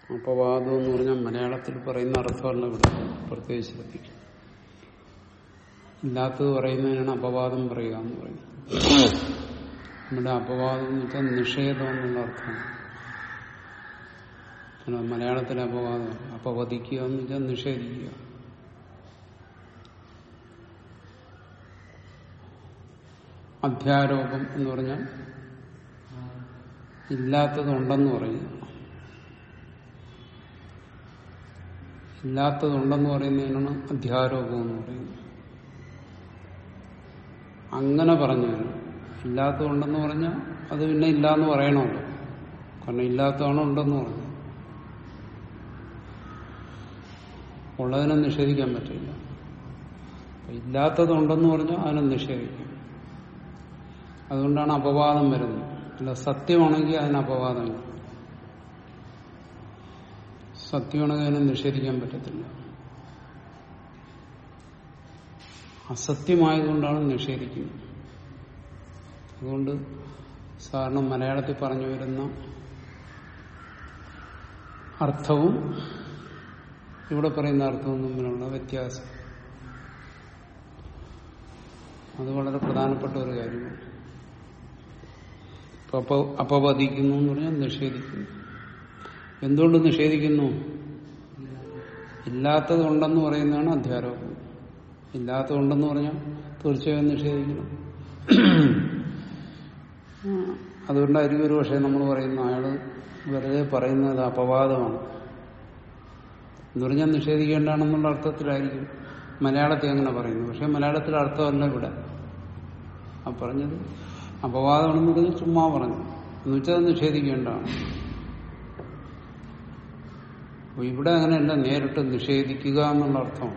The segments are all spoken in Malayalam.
അപവാദം എന്ന് പറഞ്ഞാൽ മലയാളത്തിൽ പറയുന്ന അർത്ഥമല്ല ഇവിടെ പ്രത്യേകിച്ച് ശ്രദ്ധിക്കും ഇല്ലാത്തത് പറയുന്നതിനാണ് അപവാദം പറയുക എന്ന് പറയുന്നത് നമ്മുടെ അപവാദം എന്ന് വെച്ചാൽ നിഷേധം എന്നുള്ള അർത്ഥമാണ് ആണ് മലയാളത്തിലെ അപവാദം അപവദിക്കുക എന്ന് വെച്ചാൽ നിഷേധിക്കുക അധ്യാരോപം എന്ന് പറഞ്ഞാൽ ഇല്ലാത്തതുണ്ടെന്ന് പറയുക ഇല്ലാത്തതുണ്ടെന്ന് പറയുന്നതിനാണ് അധ്യാരോപം എന്ന് പറയുന്നത് അങ്ങനെ പറഞ്ഞു ഇല്ലാത്തതുണ്ടെന്ന് പറഞ്ഞാൽ അത് പിന്നെ ഇല്ലാന്ന് പറയണമല്ലോ കാരണം ഇല്ലാത്തതാണ് ഉണ്ടെന്ന് പറഞ്ഞു ഉള്ളതിനെ നിഷേധിക്കാൻ പറ്റില്ല അപ്പൊ ഇല്ലാത്തതുണ്ടെന്ന് പറഞ്ഞാൽ അതിനെ നിഷേധിക്കും അതുകൊണ്ടാണ് അപവാദം വരുന്നത് അല്ല സത്യമാണെങ്കിൽ അതിന് അപവാദമില്ല സത്യമാണെങ്കിൽ അതിനെ നിഷേധിക്കാൻ പറ്റത്തില്ല അസത്യമായതുകൊണ്ടാണ് നിഷേധിക്കുന്നത് അതുകൊണ്ട് സാറിന് മലയാളത്തിൽ പറഞ്ഞു വരുന്ന അർത്ഥവും ഇവിടെ പറയുന്ന അർത്ഥവും തമ്മിലുള്ള വ്യത്യാസം അത് വളരെ പ്രധാനപ്പെട്ട ഒരു കാര്യമാണ് അപ്പൊ അപവദിക്കുന്നു എന്ന് പറഞ്ഞാൽ നിഷേധിക്കുന്നു എന്തുകൊണ്ട് നിഷേധിക്കുന്നു ഇല്ലാത്തതുണ്ടെന്ന് പറയുന്നതാണ് അധ്യാരോപം ഇല്ലാത്തതുണ്ടെന്ന് പറഞ്ഞാൽ തീർച്ചയായും നിഷേധിക്കണം അതുകൊണ്ടായിരിക്കും ഒരു പക്ഷേ നമ്മൾ പറയുന്ന അയാള് വെറുതെ പറയുന്നത് അപവാദമാണ് എന്ന് പറഞ്ഞാൽ നിഷേധിക്കേണ്ടാണെന്നുള്ള അർത്ഥത്തിലായിരിക്കും മലയാളത്തിൽ അങ്ങനെ പറയുന്നു പക്ഷെ മലയാളത്തിലെ അർത്ഥമല്ല ഇവിടെ ആ പറഞ്ഞത് അപവാദമാണെന്ന് പറഞ്ഞ് ചുമ്മാ പറഞ്ഞു എന്ന് വെച്ചാൽ അത് നിഷേധിക്കേണ്ടതാണ് അപ്പൊ ഇവിടെ അങ്ങനെയല്ല നേരിട്ട് നിഷേധിക്കുക എന്നുള്ള അർത്ഥം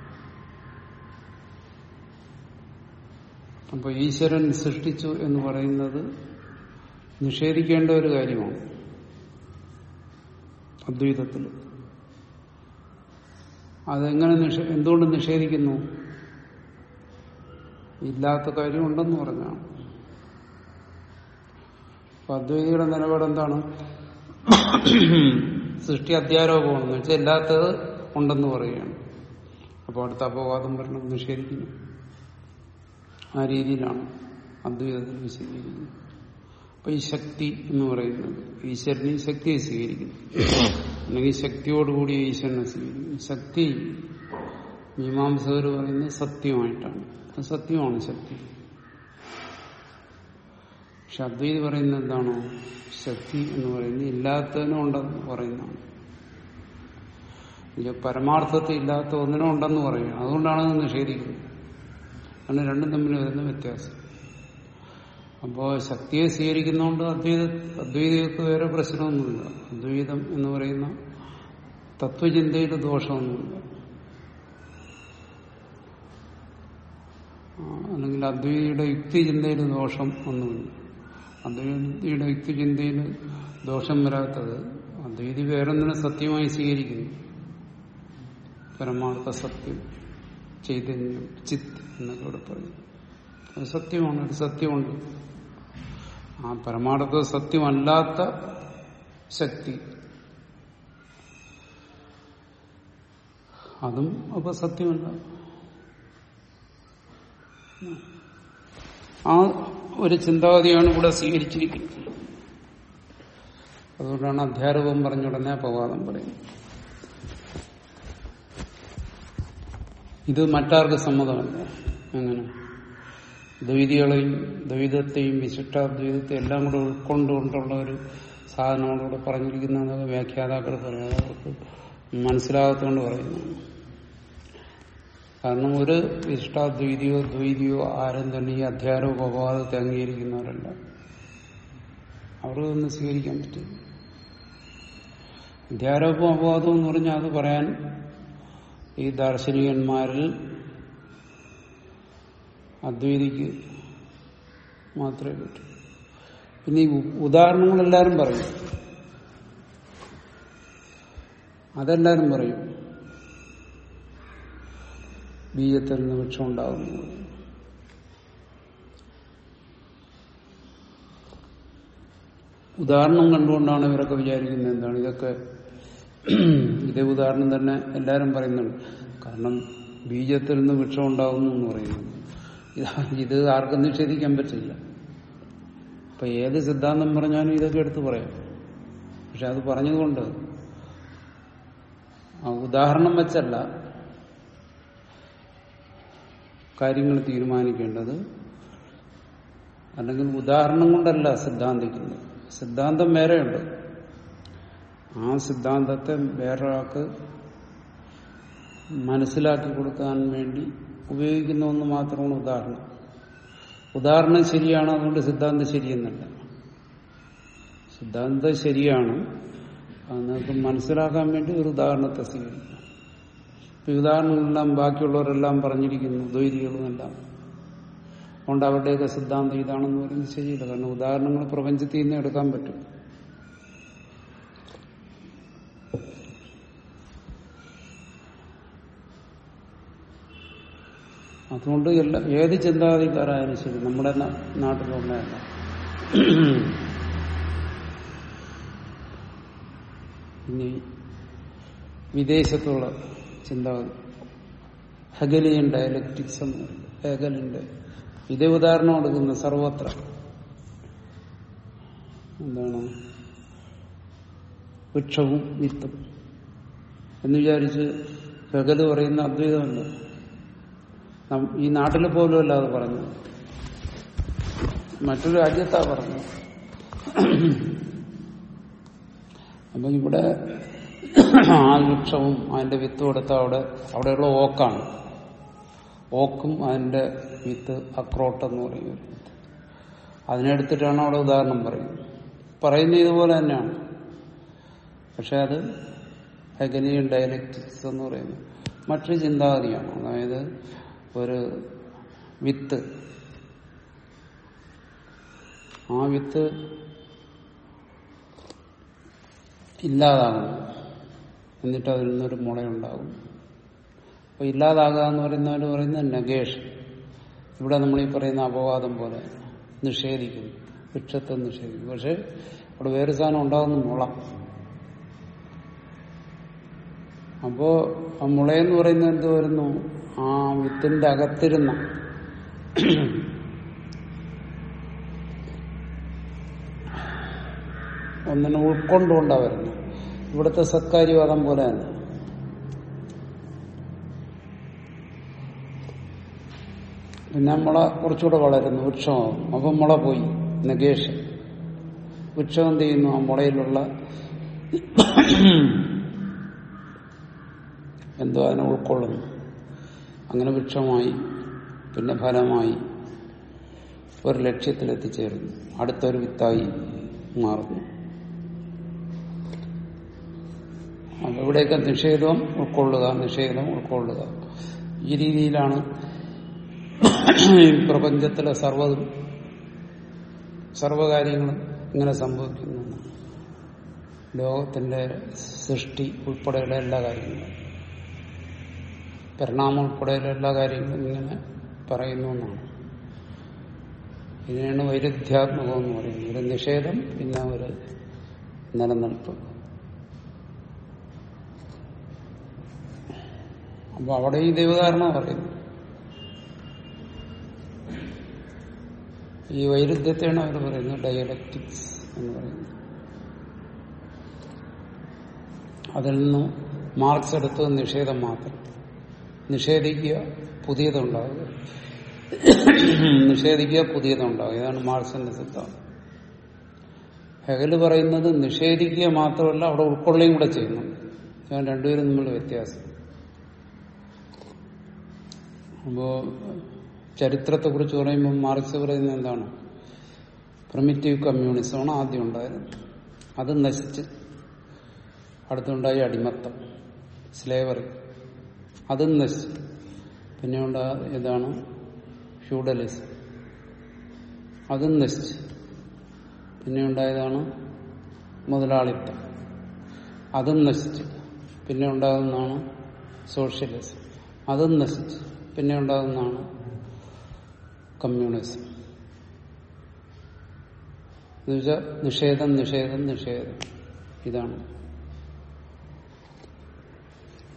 അപ്പൊ ഈശ്വരൻ സൃഷ്ടിച്ചു എന്ന് പറയുന്നത് നിഷേധിക്കേണ്ട ഒരു കാര്യമാണ് അദ്വൈതത്തിൽ അതെങ്ങനെ നിഷേ എന്തുകൊണ്ട് നിഷേധിക്കുന്നു ഇല്ലാത്ത കാര്യം ഉണ്ടെന്ന് പറഞ്ഞാണ് അപ്പൊ അദ്വൈതിയുടെ നിലപാട് എന്താണ് സൃഷ്ടി അധ്യാരോപമാണെന്ന് വെച്ചാൽ ഇല്ലാത്തത് ഉണ്ടെന്ന് പറയുകയാണ് അപ്പോൾ അടുത്ത അപവാദം വരണം നിഷേധിക്കുന്നു ആ രീതിയിലാണ് അദ്വൈതത്തിൽ വിശദീകരിക്കുന്നത് അപ്പൊ ഈ ശക്തി എന്ന് പറയുന്നത് ഈശ്വരനെ ശക്തിയെ സ്വീകരിക്കുന്നു അല്ലെങ്കിൽ ശക്തിയോടുകൂടി ഈശ്വരനെ സ്വീകരിക്കുന്നു ശക്തി മീമാംസകർ പറയുന്നത് സത്യമായിട്ടാണ് അത് സത്യമാണ് ശക്തി പക്ഷെ അദ്വൈതി പറയുന്നത് എന്താണോ ശക്തി എന്ന് പറയുന്നത് ഇല്ലാത്തതിനും ഉണ്ടെന്ന് പറയുന്നതാണ് പരമാർത്ഥത്തിൽ ഇല്ലാത്ത ഒന്നിനും ഉണ്ടെന്ന് പറയുന്നത് അതുകൊണ്ടാണ് അത് നിഷേധിക്കുന്നത് അങ്ങനെ രണ്ടും തമ്മിൽ വരുന്ന വ്യത്യാസം അപ്പോ ശക്തിയെ സ്വീകരിക്കുന്നതുകൊണ്ട് അദ്വൈത അദ്വൈതർക്ക് വേറെ പ്രശ്നമൊന്നുമില്ല അദ്വൈതം എന്ന് പറയുന്ന തത്വചിന്തയിൽ ദോഷമൊന്നുമില്ല അല്ലെങ്കിൽ അദ്വൈതിയുടെ യുക്തിചിന്തയിൽ ദോഷം ഒന്നുമില്ല അദ്വൈതിയുടെ യുക്തിചിന്തയിൽ ദോഷം വരാത്തത് അദ്വൈതി വേറൊന്നിനെ സത്യമായി സ്വീകരിക്കുന്നു പരമാർത്ഥ സത്യം ചൈതന്യം ചിത്ത് എന്നൊക്കെ ഇവിടെ പറയും അത് സത്യമാണ് ഒരു സത്യമുണ്ട് ആ പരമാർത്ഥ സത്യമല്ലാത്ത ശക്തി അതും അപ്പൊ സത്യമല്ല ആ ഒരു ചിന്താഗതിയാണ് ഇവിടെ സ്വീകരിച്ചിരിക്കുന്നത് അതുകൊണ്ടാണ് അധ്യാരവും പറഞ്ഞ ഉടനെ അപവാദം പറയുന്നത് ഇത് മറ്റാർക്ക് സമ്മതമല്ല അങ്ങനെ ദ്വൈതികളെയും ദ്വൈതത്തെയും വിശിഷ്ടാദ്വൈതത്തെയും എല്ലാം കൂടെ ഉൾക്കൊണ്ടുകൊണ്ടുള്ള ഒരു സാധനങ്ങളോട് പറഞ്ഞിരിക്കുന്നത് വ്യാഖ്യാതാക്കൾ പറയുന്നത് അവർക്ക് മനസ്സിലാകത്തോണ്ട് പറയുന്നതാണ് കാരണം ഒരു വിശിഷ്ടാദ്വൈതിയോ ദ്വൈതിയോ ആരും തന്നെ ഈ അധ്യാരോപവാദത്തെ അംഗീകരിക്കുന്നവരല്ല അവർക്കൊന്നും സ്വീകരിക്കാൻ പറ്റില്ല അധ്യാരോപ അപവാദം എന്ന് പറഞ്ഞാൽ അത് പറയാൻ ഈ ദാർശനികന്മാരിൽ അദ്വൈതിക്ക് മാത്രമേ പറ്റൂ പിന്നെ ഈ ഉദാഹരണങ്ങളെല്ലാരും പറയും അതെല്ലാരും പറയും ബീജത്തിൽ നിന്ന് വൃക്ഷം ഉണ്ടാകുന്നു ഉദാഹരണം കണ്ടുകൊണ്ടാണ് ഇവരൊക്കെ വിചാരിക്കുന്നത് എന്താണ് ഇതൊക്കെ ഇതേ ഉദാഹരണം തന്നെ എല്ലാവരും പറയുന്നുണ്ട് കാരണം ബീജത്തിൽ നിന്ന് വൃക്ഷം ഉണ്ടാകുന്നു എന്ന് പറയുന്നു ഇത് ഇത് ആർക്കും നിഷേധിക്കാൻ പറ്റില്ല അപ്പൊ ഏത് സിദ്ധാന്തം പറഞ്ഞാലും ഇതൊക്കെ എടുത്ത് പറയാം പക്ഷെ അത് പറഞ്ഞതുകൊണ്ട് ആ ഉദാഹരണം വെച്ചല്ല കാര്യങ്ങൾ തീരുമാനിക്കേണ്ടത് അല്ലെങ്കിൽ ഉദാഹരണം കൊണ്ടല്ല സിദ്ധാന്തിക്കുന്നത് സിദ്ധാന്തം വേറെയുണ്ട് ആ സിദ്ധാന്തത്തെ വേറൊരാൾക്ക് മനസ്സിലാക്കി കൊടുക്കാൻ വേണ്ടി ഉപയോഗിക്കുന്ന ഒന്ന് മാത്രമാണ് ഉദാഹരണം ഉദാഹരണം ശരിയാണ് അതുകൊണ്ട് സിദ്ധാന്തം ശരിയെന്നല്ല സിദ്ധാന്തം ശരിയാണ് അത് നിങ്ങൾക്ക് മനസ്സിലാക്കാൻ വേണ്ടി ഒരു ഉദാഹരണത്തെ സ്വീകരിക്കും ഇപ്പൊ ഈ ഉദാഹരണങ്ങളെല്ലാം ബാക്കിയുള്ളവരെല്ലാം പറഞ്ഞിരിക്കുന്നു ദ്വൈതികളും എല്ലാം അതുകൊണ്ട് അവരുടെയൊക്കെ സിദ്ധാന്തം ഇതാണെന്ന് പറയുന്നത് ശരിയില്ല കാരണം ഉദാഹരണങ്ങൾ പ്രപഞ്ചത്തിൽ നിന്ന് എടുക്കാൻ പറ്റും അതുകൊണ്ട് എല്ലാ ഏത് ചിന്താഗതിക്കാരായാലും ശരി നമ്മുടെ നാ- നാട്ടിലുള്ളതല്ല ഇനി വിദേശത്തുള്ള ചിന്താഗതി ഹെഗലിയൻ ഡയലക്റ്റിക്സ് എന്ന് പറയും ഹെഗലിന്റെ ഇതേ ഉദാഹരണം കൊടുക്കുന്ന സർവത്ര എന്താണ് വൃക്ഷവും വിത്തും എന്ന് വിചാരിച്ച് ഹെഗല് പറയുന്ന അദ്വൈതമല്ല നം- ഈ നാട്ടിൽ പോലും അല്ല അത് പറഞ്ഞു മറ്റൊരു രാജ്യത്താ പറഞ്ഞു അപ്പൊ ഇവിടെ ആ വൃക്ഷവും അതിന്റെ വിത്തും എടുത്ത അവിടെ അവിടെയുള്ള ഓക്കാണ് ഓക്കും അതിന്റെ വിത്ത് അക്രോട്ട് എന്ന് പറയും ഒരു വിത്ത് അതിനെടുത്തിട്ടാണ് അവിടെ ഉദാഹരണം പറയുന്നത് പറയുന്ന ഇതുപോലെ തന്നെയാണ് പക്ഷെ അത് ഹെഗലിയൻ ഡയലക്റ്റിക്സ് എന്ന് പറയുന്നത് മറ്റൊരു ചിന്താഗതിയാണ് അതായത് ഒരു വിത്ത് ആ വിത്ത് ഇല്ലാതാകുന്നു എന്നിട്ട് അതിൽ നിന്നൊരു മുളയുണ്ടാകും അപ്പൊ ഇല്ലാതാകുക എന്ന് പറയുന്നവർ പറയുന്ന നഗേഷൻ ഇവിടെ നമ്മൾ ഈ പറയുന്ന അപവാദം പോലെ നിഷേധിക്കുന്നു വൃക്ഷത്തെ നിഷേധിക്കും പക്ഷെ അവിടെ വേറെ സാധനം ഉണ്ടാകുന്ന മുള അപ്പോ ആ മുളയെന്ന് പറയുന്നത് എന്ത് വരുന്നു ആ വിത്തിന്റെ അകത്തിരുന്ന ഒന്നിനെ ഉൾക്കൊണ്ടുകൊണ്ടാ വരുന്നത് ഇവിടുത്തെ സത്കാര്യവാദം പോലെ തന്നെ പിന്നെ മുള കുറച്ചുകൂടെ വളരുന്നു വൃക്ഷമാകും അപ്പം മുള പോയി നഗേഷൻ വൃക്ഷം എന്ത് ചെയ്യുന്നു ആ മുളയിലുള്ള എന്തോ അതിനെ ഉൾക്കൊള്ളുന്നു അങ്ങനെ വൃക്ഷമായി പിന്നെ ഫലമായി ഒരു ലക്ഷ്യത്തിലെത്തിച്ചേരുന്നു അടുത്തൊരു വിത്തായി മാറുന്നു അപ്പൊ ഇവിടെയൊക്കെ നിഷേധം ഉൾക്കൊള്ളുക നിഷേധം ഉൾക്കൊള്ളുക ഈ രീതിയിലാണ് ഈ പ്രപഞ്ചത്തിലെ സർവ്വതും സർവകാര്യങ്ങളും ഇങ്ങനെ സംഭവിക്കുന്നു ലോകത്തിന്റെ സൃഷ്ടി ഉൾപ്പെടെയുള്ള എല്ലാ കാര്യങ്ങളും പരിണാമം ഉൾപ്പെടെയുള്ള എല്ലാ കാര്യങ്ങളും ഇങ്ങനെ പറയുന്നു എന്നാണ് ഇതിനാണ് വൈരുദ്ധ്യാത്മകം എന്ന് പറയുന്നത് ഒരു നിഷേധം പിന്നെ ഒരു നിലനിൽപ്പ് അപ്പൊ അവിടെ ഈ ദൈവധാരണ പറയുന്നു ഈ വൈരുദ്ധ്യത്തെയാണ് അവർ പറയുന്നത് ഡയലക്റ്റിക്സ് എന്ന് പറയുന്നത് അതിൽ നിന്ന് മാർക്സ് എടുത്തത് നിഷേധം മാത്രം നിഷേധിക്കുക പുതിയതുണ്ടാവുക നിഷേധിക്കുക പുതിയതുണ്ടാവുക ഇതാണ് മാർക്സിന്റെ സിദ്ധാന്തം ഹെഗല് പറയുന്നത് നിഷേധിക്കുക മാത്രമല്ല അവിടെ ഉൾക്കൊള്ളുകയും കൂടെ ചെയ്യുന്നുണ്ട് ഞാൻ രണ്ടുപേരും തമ്മിലുള്ള വ്യത്യാസം അപ്പോ ചരിത്രത്തെക്കുറിച്ച് പറയുമ്പോൾ മാർക്സ് പറയുന്നത് എന്താണ് പ്രിമിറ്റീവ് കമ്മ്യൂണിസമാണ് ആദ്യം ഉണ്ടായിരുന്നത് അത് നശിച്ച് അടുത്തുണ്ടായ അടിമത്തം സ്ലേവറി അതും നശിച്ചു പിന്നെ ഉണ്ടായ ഇതാണ് ഫ്യൂഡലിസം അതും നശിച്ചു പിന്നെ ഉണ്ടായതാണ് മുതലാളിത്തം അതും നശിച്ചു പിന്നെ ഉണ്ടാകുന്നതാണ് സോഷ്യലിസം അതും നശിച്ചു പിന്നെ ഉണ്ടാകുന്നതാണ് കമ്മ്യൂണിസം എന്നുവെച്ചാൽ നിഷേധം നിഷേധം നിഷേധം ഇതാണ്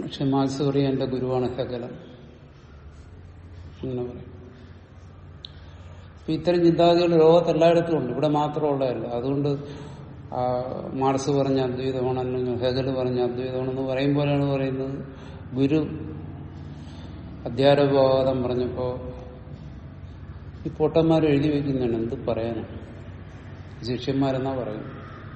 പക്ഷെ മാത്സ് പറയും എന്റെ ഗുരുവാണ് ഹെഗലൻ അങ്ങനെ പറയും അപ്പൊ ഇത്തരം ചിന്താഗതികൾ ലോകത്ത് എല്ലായിടത്തും ഉണ്ട് ഇവിടെ മാത്രമുള്ളതല്ല അതുകൊണ്ട് ആ, മാർസ് പറഞ്ഞ അദ്വൈതമാണ് അല്ലെങ്കിൽ ഹെഗൽ പറഞ്ഞ അദ്വൈതമാണെന്ന് പറയുമ്പോഴാണ് പറയുന്നത് ഗുരു അധ്യാരോപവാദം പറഞ്ഞപ്പോ ഈ പൊട്ടന്മാർ എഴുതി വെക്കുന്നതാണ് എന്ത് പറയാനാണ് ശിഷ്യന്മാരെന്നാ പറയും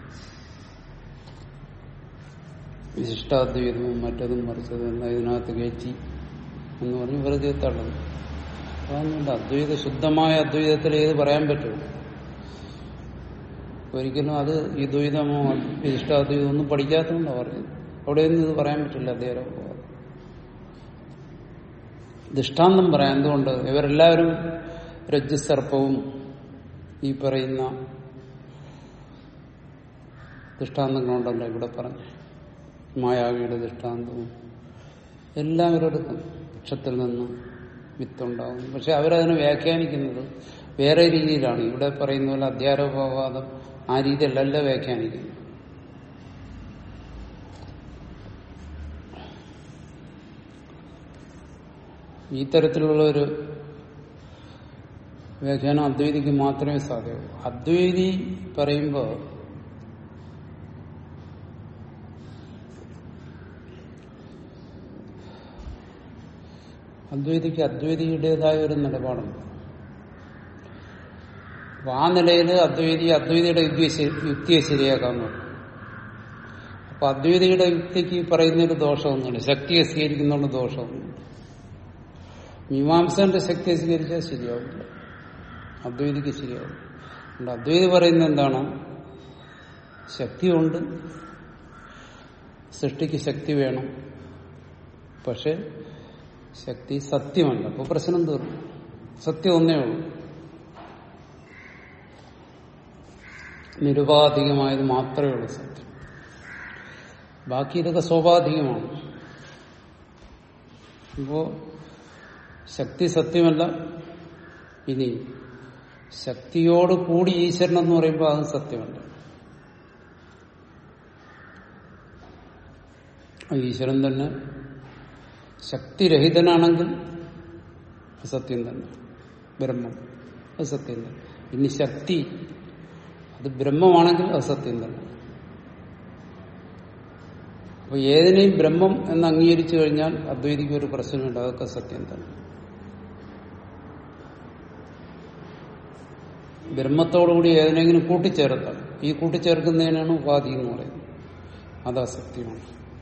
വിശിഷ്ടാദ്വൈതവും മറ്റതും മറിച്ചതും എല്ലാം ഇതിനകത്ത് കയറ്റി എന്ന് പറഞ്ഞ് വെറുതെ തള്ളുന്നു അതൊന്നുമില്ല അദ്വൈത ശുദ്ധമായ അദ്വൈതത്തിൽ ഏത് പറയാൻ പറ്റും ഒരിക്കലും അത് ഈ ദ്വൈതമോ വിശിഷ്ടാദ്വൈതമോ ഒന്നും പഠിക്കാത്തതുകൊണ്ടോ പറയുന്നത് അവിടെയൊന്നും ഇത് പറയാൻ പറ്റില്ല അദ്ദേഹം ദൃഷ്ടാന്തം പറയാം എന്തുകൊണ്ട് ഇവരെല്ലാവരും രജ്ജുസർപ്പവും ഈ പറയുന്ന ദൃഷ്ടാന്തങ്ങളുണ്ടല്ലോ ഇവിടെ പറഞ്ഞു മായാവിയുടെ ദൃഷ്ടാന്തവും എല്ലാം ഇവരെടുക്കും വൃക്ഷത്തിൽ നിന്ന് വിത്തുണ്ടാവും പക്ഷെ അവരതിനെ വ്യാഖ്യാനിക്കുന്നത് വേറെ രീതിയിലാണ് ഇവിടെ പറയുന്ന പോലെ അധ്യാരോപവാദം ആ രീതിയിലല്ല വ്യാഖ്യാനിക്കുന്നത് ഈ തരത്തിലുള്ള ഒരു വ്യാഖ്യാനം അദ്വൈതിക്ക് മാത്രമേ സാധ്യമാകൂ അദ്വൈതി പറയുമ്പോൾ അദ്വൈതിക്ക് അദ്വൈതിയുടേതായ ഒരു നിലപാടുണ്ട് അപ്പൊ ആ നിലയിൽ അദ്വൈതി അദ്വൈതിയുടെ യുക്തിയെ ശരി- യുക്തിയെ ശരിയാക്കാൻ നോക്കും അപ്പൊ അദ്വൈതിയുടെ യുക്തിക്ക് പറയുന്നൊരു ദോഷമൊന്നുമില്ല ശക്തിയെ സ്വീകരിക്കുന്നുള്ള ദോഷമൊന്നുമില്ല മീമാംസന്റെ ശക്തിയെ സ്വീകരിച്ചാൽ ശരിയാവില്ല അദ്വൈതിക്ക് ശരിയാവും അതുകൊണ്ട് അദ്വൈതി പറയുന്നത് എന്താണ് ശക്തിയുണ്ട് സൃഷ്ടിക്ക് ശക്തി വേണം പക്ഷെ ശക്തി സത്യമല്ല അപ്പൊ പ്രശ്നം തീർന്നു സത്യം ഒന്നേ ഉള്ളൂ നിരുപാധികമായത് മാത്രമേ ഉള്ളൂ സത്യം ബാക്കി ഇതൊക്കെ സ്വാഭാവികമാണ് അപ്പോ ശക്തി സത്യമല്ല ഇനി ശക്തിയോട് കൂടി ഈശ്വരൻ എന്ന് പറയുമ്പോൾ അത് സത്യമല്ല ആ ഈശ്വരൻ തന്നെ ശക്തിരഹിതനാണെങ്കിൽ അസത്യം തന്നെ ബ്രഹ്മം അത് സത്യം തന്നെ ഇനി ശക്തി അത് ബ്രഹ്മമാണെങ്കിൽ അസത്യം തന്നെ അപ്പൊ ഏതിനെയും ബ്രഹ്മം എന്ന് അംഗീകരിച്ചു കഴിഞ്ഞാൽ അദ്വൈതിക്ക് ഒരു പ്രശ്നമുണ്ട് അതൊക്കെ സത്യം തന്നെ ബ്രഹ്മത്തോടുകൂടി ഏതിനെങ്കിലും കൂട്ടിച്ചേർത്താൽ ഈ കൂട്ടിച്ചേർക്കുന്നതിനാണ് ഉപാധി എന്ന് പറയുന്നത് അത് അസത്യമാണ്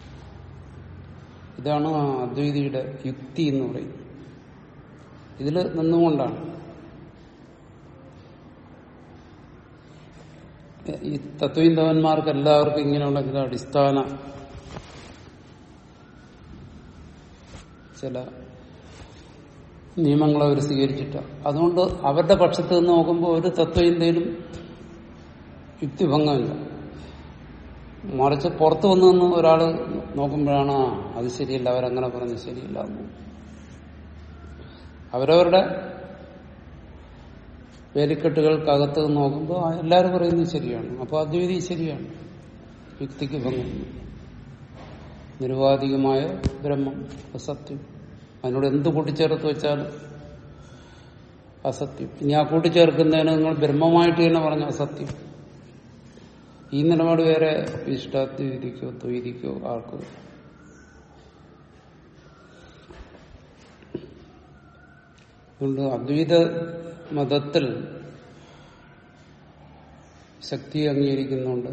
ഇതാണ് ആ അദ്വൈതിയുടെ യുക്തി എന്ന് പറയുന്നത് ഇതിൽ നിന്നുകൊണ്ടാണ് ഈ തത്വീന്തവന്മാർക്ക് എല്ലാവർക്കും ഇങ്ങനെയുള്ള ചില അടിസ്ഥാന ചില നിയമങ്ങൾ അവർ സ്വീകരിച്ചിട്ട അതുകൊണ്ട് അവരുടെ പക്ഷത്ത് നിന്ന് നോക്കുമ്പോൾ ഒരു തത്വചിന്തയിലും യുക്തിഭംഗമില്ല മറിച്ച് പുറത്തു വന്നു നിന്ന് ഒരാൾ നോക്കുമ്പോഴാണ് ആ അത് ശരിയല്ല അവരങ്ങനെ പറഞ്ഞ് ശരിയല്ല എന്ന് അവരവരുടെ വേലിക്കെട്ടുകൾക്കകത്ത് നിന്ന് നോക്കുമ്പോൾ ആ എല്ലാവരും പറയുന്നത് ശരിയാണ് അപ്പോൾ അദ്വൈതി ശരിയാണ് യുക്തിക്ക് ഭംഗം നിരുപാധികമായ ബ്രഹ്മം അസത്യം അതിനോട് എന്ത് കൂട്ടിച്ചേർത്ത് വെച്ചാലും അസത്യം ഇനി ആ കൂട്ടിച്ചേർക്കുന്നതിന് നിങ്ങൾ ബ്രഹ്മമായിട്ട് തന്നെ പറഞ്ഞ അസത്യം ഈ നിലപാട് വേറെ ഇഷ്ടാദ്വൈതിക്കോ ദ്വൈതിക്കോ ആർക്കോ അതുകൊണ്ട് അദ്വൈത മതത്തിൽ ശക്തി അംഗീകരിക്കുന്നുണ്ട്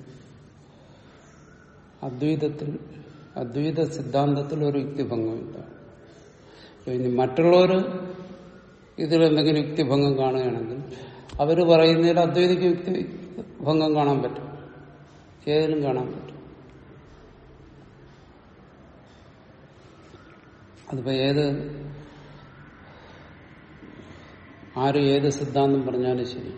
അദ്വൈതത്തിൽ അദ്വൈത സിദ്ധാന്തത്തിൽ ഒരു യുക്തിഭംഗമില്ല ഇനി മറ്റുള്ളവർ ഇതിൽ എന്തെങ്കിലും യുക്തിഭംഗം കാണുകയാണെങ്കിൽ അവർ പറയുന്നതിൽ അദ്വൈതിക്ക് യുക്തി ഭംഗം കാണാൻ പറ്റും ഏതിലും കാണാൻ പറ്റും അതിപ്പോ ഏത് ആര് ഏത് സിദ്ധാന്തം പറഞ്ഞാലും ശരി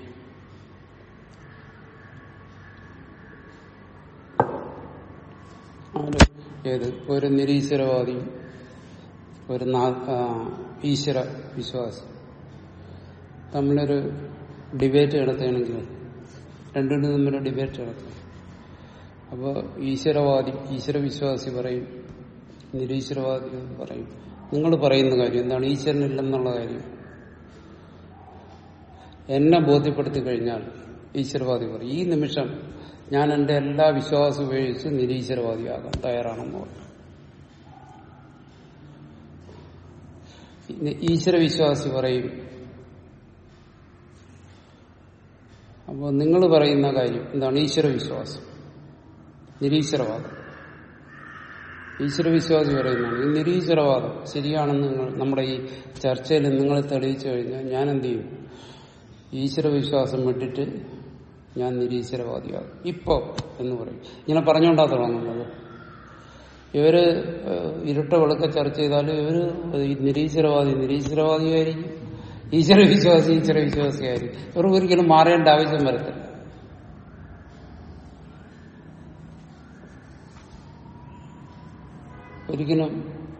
ആര് ഏത് ഒരു നിരീശ്വരവാദി ഒരു നാ- ആ, ഈശ്വര വിശ്വാസി തമ്മിലൊരു ഡിബേറ്റ് നടത്തുകയാണെങ്കിൽ രണ്ടിനും തമ്മിൽ ഡിബേറ്റ് നടത്തും അപ്പോൾ ഈശ്വരവാദി ഈശ്വര വിശ്വാസി പറയും നിരീശ്വരവാദികൾ പറയും നിങ്ങൾ പറയുന്ന കാര്യം എന്താണ് ഈശ്വരനില്ലെന്നുള്ള കാര്യം എന്നെ ബോധ്യപ്പെടുത്തി കഴിഞ്ഞാൽ ഈശ്വരവാദി പറയും ഈ നിമിഷം ഞാൻ എന്റെ എല്ലാ വിശ്വാസവും ഉപയോഗിച്ച് നിരീശ്വരവാദിയാകാൻ തയ്യാറാണെന്ന് പറഞ്ഞു ഈശ്വര വിശ്വാസി പറയും അപ്പോൾ നിങ്ങൾ പറയുന്ന കാര്യം എന്താണ് ഈശ്വര വിശ്വാസം നിരീശ്വരവാദം ഈശ്വര വിശ്വാസി പറയുന്നതാണ് ഈ നിരീശ്വരവാദം ശരിയാണെന്ന് നിങ്ങൾ നമ്മുടെ ഈ ചർച്ചയിൽ നിങ്ങൾ തെളിയിച്ചു കഴിഞ്ഞാൽ ഞാൻ എന്ത് ചെയ്യും ഈശ്വര വിശ്വാസം വിട്ടിട്ട് ഞാൻ നിരീശ്വരവാദിയാകും ഇപ്പോ എന്ന് പറയും ഇങ്ങനെ പറഞ്ഞുകൊണ്ടാ തുടങ്ങുന്നത് ഇവര് ഏഹ്, ഇരുട്ട വെളുക്ക ചർച്ച ചെയ്താലും ഇവര് ഈ നിരീശ്വരവാദി നിരീശ്വരവാദിയായിരിക്കും ഈശ്വര വിശ്വാസി ഈശ്വര വിശ്വാസിയായിരിക്കും ഇവർക്ക് ഒരിക്കലും മാറേണ്ട ആവശ്യം വരത്തില്ല ഒരിക്കലും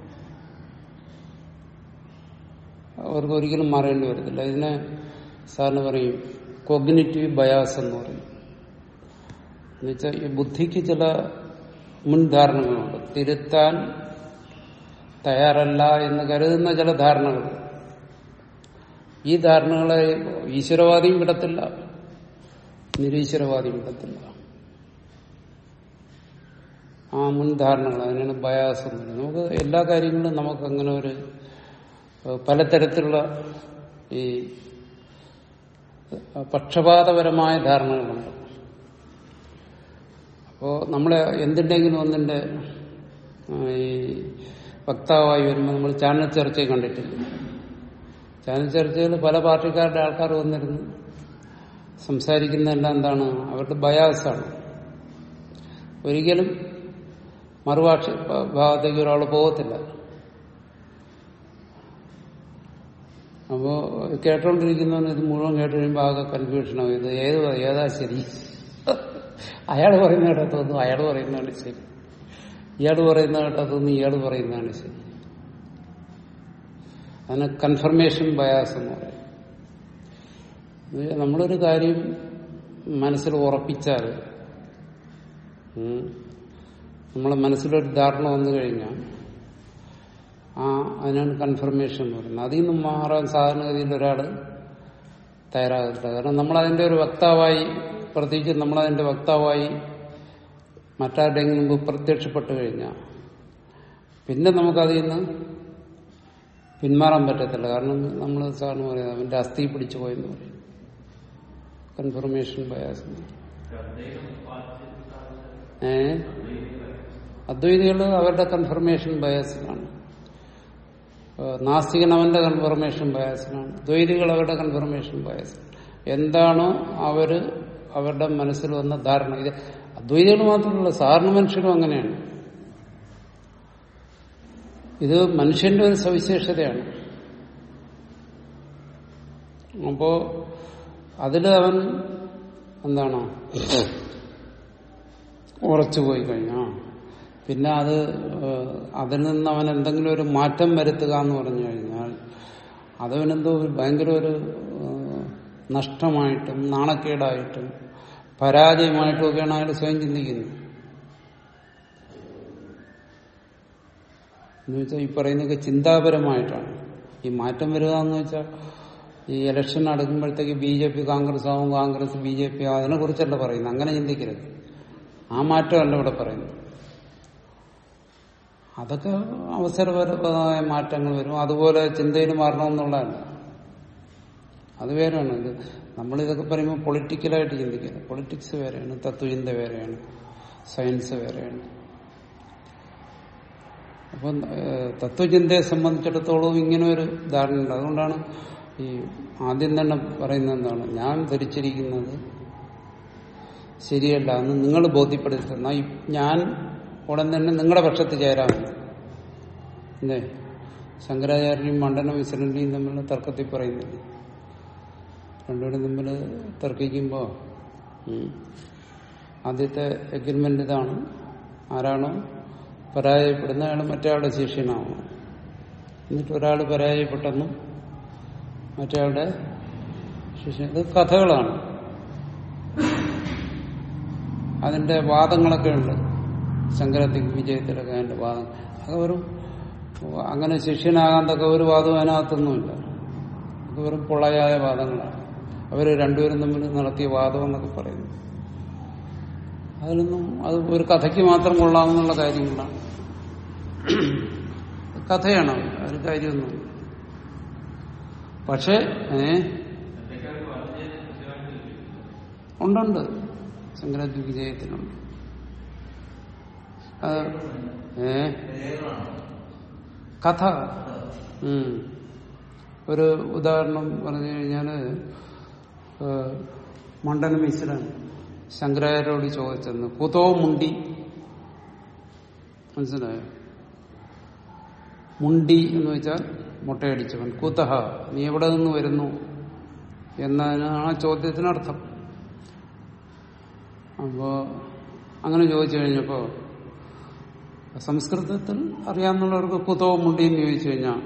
അവർക്ക് ഒരിക്കലും മാറേണ്ടി വരത്തില്ല ഇതിനെ സാറിന് പറയും കോഗ്നിറ്റീവ് ബയാസ് എന്ന് പറയും എന്നുവെച്ചാൽ ഈ ബുദ്ധിക്ക് ചില മുൻധാരണകളുണ്ട് തിരുത്താൻ തയ്യാറല്ല എന്ന് കരുതുന്ന ചില ധാരണകൾ ഈ ധാരണകളെ ഈശ്വരവാദിയും വിടത്തില്ല നിരീശ്വരവാദിയും വിടത്തില്ല ആ മുൻധാരണകൾ അതിനാണ് ബയാസ് എന്ന് പറയുന്നത് നമുക്ക് എല്ലാ കാര്യങ്ങളിലും നമുക്ക് അങ്ങനെ ഒരു ഏഹ്, പലതരത്തിലുള്ള ഈ ഏഹ്, പക്ഷപാതപരമായ ധാരണകളുണ്ട് അപ്പോ നമ്മളെ എന്തിൻ്റെങ്കിലും ഒന്നിന്റെ ആ, ഈ വക്താവായി വരുമ്പോൾ നമ്മൾ ചാനൽ ചർച്ചയിൽ കണ്ടിട്ടില്ല ചാനൽ ചർച്ചയിൽ പല പാർട്ടിക്കാരുടെ ആൾക്കാർ വന്നിരുന്നു സംസാരിക്കുന്നതെല്ലാം എന്താണ് അവരുടെ ബയാസാണ് ഒരിക്കലും മറുഭാഷ ഭാഗത്തേക്ക് ഒരാൾ പോകത്തില്ല അപ്പോ കേട്ടോണ്ടിരിക്കുന്നവന് ഇത് മുഴുവൻ കേട്ട് കഴിയുമ്പോൾ ആകെ കൺഫ്യൂഷനാവും ഇത് ഏത് ഏതാ ശരി അയാൾ പറയുന്ന കേട്ടതൊന്നും അയാൾ പറയുന്നതാണ് ശരി ഇയാൾ പറയുന്ന കേട്ടതൊന്നും ഇയാൾ പറയുന്നതാണ് ശരി അതിന് കൺഫർമേഷൻ ബയാസ് എന്ന് പറയും ഇത് നമ്മളൊരു കാര്യം മനസ്സിൽ ഉറപ്പിച്ചാൽ ഉം, നമ്മളെ മനസ്സിലൊരു ധാരണ വന്നു കഴിഞ്ഞാൽ ആ അതിനാണ് കൺഫർമേഷൻ എന്ന് പറയുന്നത് അതിൽ നിന്നും മാറാൻ സാധാരണഗതിയിൽ ഒരാൾ തയ്യാറാകത്തില്ല കാരണം നമ്മൾ അതിന്റെ ഒരു വക്താവായി പ്രത്യേകിച്ച് നമ്മൾ അതിന്റെ വക്താവായി മറ്റാരുടെയെങ്കിലും മുമ്പ് പ്രത്യക്ഷപ്പെട്ടു കഴിഞ്ഞാൽ പിന്നെ നമുക്കതിൽ നിന്ന് പിന്മാറാൻ പറ്റത്തില്ല കാരണം നമ്മൾ സാറിന് പറയാം അവന്റെ അസ്ഥി പിടിച്ചു പോയെന്ന് പറയും കൺഫർമേഷൻ ബയാസ് ഏ അദ്വൈതികൾ അവരുടെ കൺഫർമേഷൻ ബയാസിലാണ് ഏഹ് നാസ്തികൻ അവന്റെ കൺഫർമേഷൻ ബയാസിലാണ് ദ്വൈതികൾ അവരുടെ കൺഫർമേഷൻ ബയാസ് എന്താണോ അവര് അവരുടെ മനസ്സിൽ വന്ന ധാരണ ഇത് അദ്വൈതികൾ മാത്രമല്ല സാധാരണ മനുഷ്യരും അങ്ങനെയാണ് ഇത് മനുഷ്യന്റെ ഒരു സവിശേഷതയാണ് അപ്പോ അതില് അവൻ എന്താണ് ഉറച്ചുപോയി കഴിഞ്ഞാ പിന്നെ അത് ഏഹ്, അതിൽ നിന്ന് അവൻ എന്തെങ്കിലും ഒരു മാറ്റം വരുത്തുക എന്ന് പറഞ്ഞു കഴിഞ്ഞാൽ അതവനെന്തോ ഒരു ഭയങ്കര ഒരു ഏഹ്, നഷ്ടമായിട്ടും നാണക്കേടായിട്ടും പരാജയമായിട്ടും ഒക്കെയാണ് അയാൾ സ്വയം ചിന്തിക്കുന്നത് എന്ന് വെച്ചാൽ ഈ പറയുന്നതൊക്കെ ചിന്താപരമായിട്ടാണ് ഈ മാറ്റം വരിക എന്ന് വെച്ചാൽ ഈ ഇലക്ഷൻ അടുക്കുമ്പോഴത്തേക്ക് ബി ജെ പി കോൺഗ്രസ് ആവും കോൺഗ്രസ് ബി ജെ പി അതിനെ കുറിച്ചല്ല പറയുന്നത് അങ്ങനെ ചിന്തിക്കരുത് ആ മാറ്റമല്ല ഇവിടെ പറയുന്നത് അതൊക്കെ അവസരപരമായ മാറ്റങ്ങൾ വരും അതുപോലെ ചിന്തയിൽ മാറണമെന്നുള്ളതല്ല അത് വേറെയാണ് ഇത് നമ്മളിതൊക്കെ പറയുമ്പോൾ പൊളിറ്റിക്കലായിട്ട് ചിന്തിക്കുന്നത് പൊളിറ്റിക്സ് വേറെയാണ് തത്വചിന്ത വേറെയാണ് സയൻസ് വേറെയാണ് അപ്പം ഏഹ്, തത്വചിന്തയെ സംബന്ധിച്ചിടത്തോളം ഇങ്ങനെ ഒരു ധാരണയുണ്ട് അതുകൊണ്ടാണ് ഈ ആദ്യം തന്നെ പറയുന്നത് എന്താണ് ഞാൻ ധരിച്ചിരിക്കുന്നത് ശരിയല്ല എന്ന് നിങ്ങൾ ബോധ്യപ്പെടുത്തി തന്നാൽ ഈ ഞാൻ ഉടൻ തന്നെ നിങ്ങളുടെ പക്ഷത്ത് ചേരാമെന്ന് അല്ലേ ശങ്കരാചാര്യനും മണ്ഡന വിശ്രന്റെയും തമ്മിലുള്ള തർക്കത്തിൽ പറയുന്നില്ല രണ്ടുപേരും തമ്മിൽ തർക്കിക്കുമ്പോൾ ആദ്യത്തെ എഗ്രിമെന്റ് ഇതാണ് ആരാണോ പരാജയപ്പെടുന്ന അയാൾ മറ്റേയാളുടെ ശിഷ്യനാവണം എന്നിട്ട് ഒരാൾ പരാജയപ്പെട്ടെന്നും മറ്റേയാളുടെ ശിഷ്യൻ ഇത് കഥകളാണ് അതിന്റെ വാദങ്ങളൊക്കെ ഉണ്ട് ശങ്കര ദിഗ്വിജയത്തിലൊക്കെ അതിന്റെ വാദം അത് വെറും അങ്ങനെ ശിഷ്യനാകാൻ തക്ക ഒരു വാദവും അതിനകത്തൊന്നുമില്ല അത് വെറും പൊള്ളയായ വാദങ്ങളാണ് അവർ രണ്ടുപേരും തമ്മിൽ നടത്തിയ വാദം എന്നൊക്കെ പറയുന്നു അതിലൊന്നും അത് ഒരു കഥയ്ക്ക് മാത്രം കൊള്ളാമെന്നുള്ള കാര്യങ്ങളാണ് കഥയാണ് ഒരു കാര്യമൊന്നും പക്ഷേ ഏ ഉണ്ടുണ്ട് ശങ്കരാദ്വി വിജയത്തിനുണ്ട് അത് ഏ കഥ ഉം. ഒരു ഉദാഹരണം പറഞ്ഞു കഴിഞ്ഞാല് ഏഹ്, മണ്ഡന മിശ്രൻ ശങ്കരാചാര്യോട് ചോദിച്ചെന്ന് കുതോ മുണ്ടി മനസ്സിലായോ മുണ്ടി എന്ന് വെച്ചാൽ മുട്ടയടിച്ചവൻ കുതഹ നീ എവിടെ നിന്ന് വരുന്നു എന്നതിനാണ് ആ ചോദ്യത്തിനർത്ഥം അപ്പോ അങ്ങനെ ചോദിച്ചു കഴിഞ്ഞപ്പോ സംസ്കൃതത്തിൽ അറിയാവുന്നവർക്ക് കുതോ മുണ്ടി എന്ന് ചോദിച്ചു കഴിഞ്ഞാൽ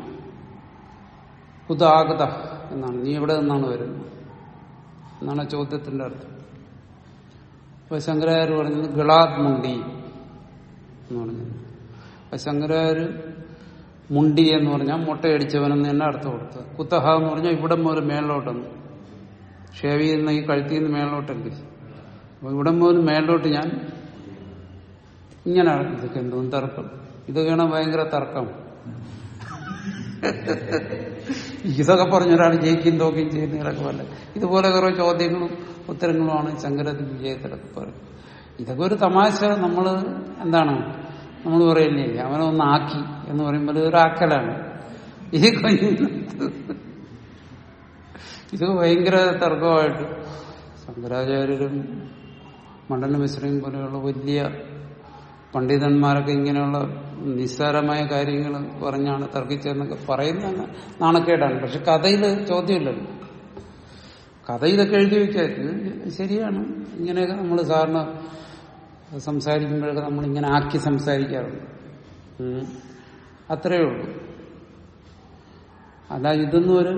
കുതാഗത എന്നാണ് നീ എവിടെ നിന്നാണ് വരുന്നത് എന്നാണ് ആ ചോദ്യത്തിന്റെ അർത്ഥം അപ്പൊ ശങ്കരാചാര്യ പറഞ്ഞത് ഗളാത് മുണ്ടി എന്ന് പറഞ്ഞത് അപ്പൊ ശങ്കരാചാര്യ മുണ്ടി എന്ന് പറഞ്ഞാൽ മുട്ടയടിച്ചവനെന്ന് തന്നെ അർത്ഥം കൊടുത്തത് കുത്തഹ എന്ന് പറഞ്ഞാൽ ഇവിടെ മുതൽ മേലോട്ടെന്ന് ഷേവ് ചെയ്യുന്ന ഈ കഴുത്തിൽ നിന്ന് മേലോട്ടല്ലേ അപ്പൊ ഇവിടെ മുതൽ മേലോട്ട് ഞാൻ ഇങ്ങനെ ഇതൊക്കെ എന്തോന്നും തർക്കം ഇതൊക്കെയാണ് ഭയങ്കര തർക്കം ഇതൊക്കെ പറഞ്ഞൊരാൾ ജയിക്കും തോക്കുകയും ചെയ്യുന്നതിലൊക്കെ പോലെ ഇതുപോലെ കുറെ ചോദ്യങ്ങളും ഉത്തരങ്ങളുമാണ് ശങ്കരത്തിൽ വിജയത്തിലൊക്കെ പറയും ഇതൊക്കെ ഒരു തമാശ നമ്മൾ എന്താണ് നമ്മൾ പറയില്ലേ അവനെ ഒന്ന് ആക്കി എന്ന് പറയുമ്പോൾ ഇതൊരു ആക്കലാണ് ഈ കുഞ്ഞിന് ഇത് ഭയങ്കര തർക്കമായിട്ട് ശങ്കരാചാര്യരും മണ്ഡല മിശ്രയും പോലെയുള്ള വലിയ പണ്ഡിതന്മാരൊക്കെ ഇങ്ങനെയുള്ള നിസ്സാരമായ കാര്യങ്ങൾ പറഞ്ഞാണ് തർക്കിച്ചതെന്നൊക്കെ പറയുന്ന നാണക്കേടാണ് പക്ഷെ കഥയിൽ ചോദ്യമില്ലല്ലോ കഥ ഇതൊക്കെ എഴുതി വെക്കായിരുന്നു ശരിയാണ് ഇങ്ങനെയൊക്കെ നമ്മൾ സാറിന് സംസാരിക്കുമ്പോഴൊക്കെ നമ്മൾ ഇങ്ങനെ ആക്കി സംസാരിക്കാറുണ്ട് ഉം. അത്രയേ ഉള്ളൂ അല്ല ഇതൊന്നും ഒരു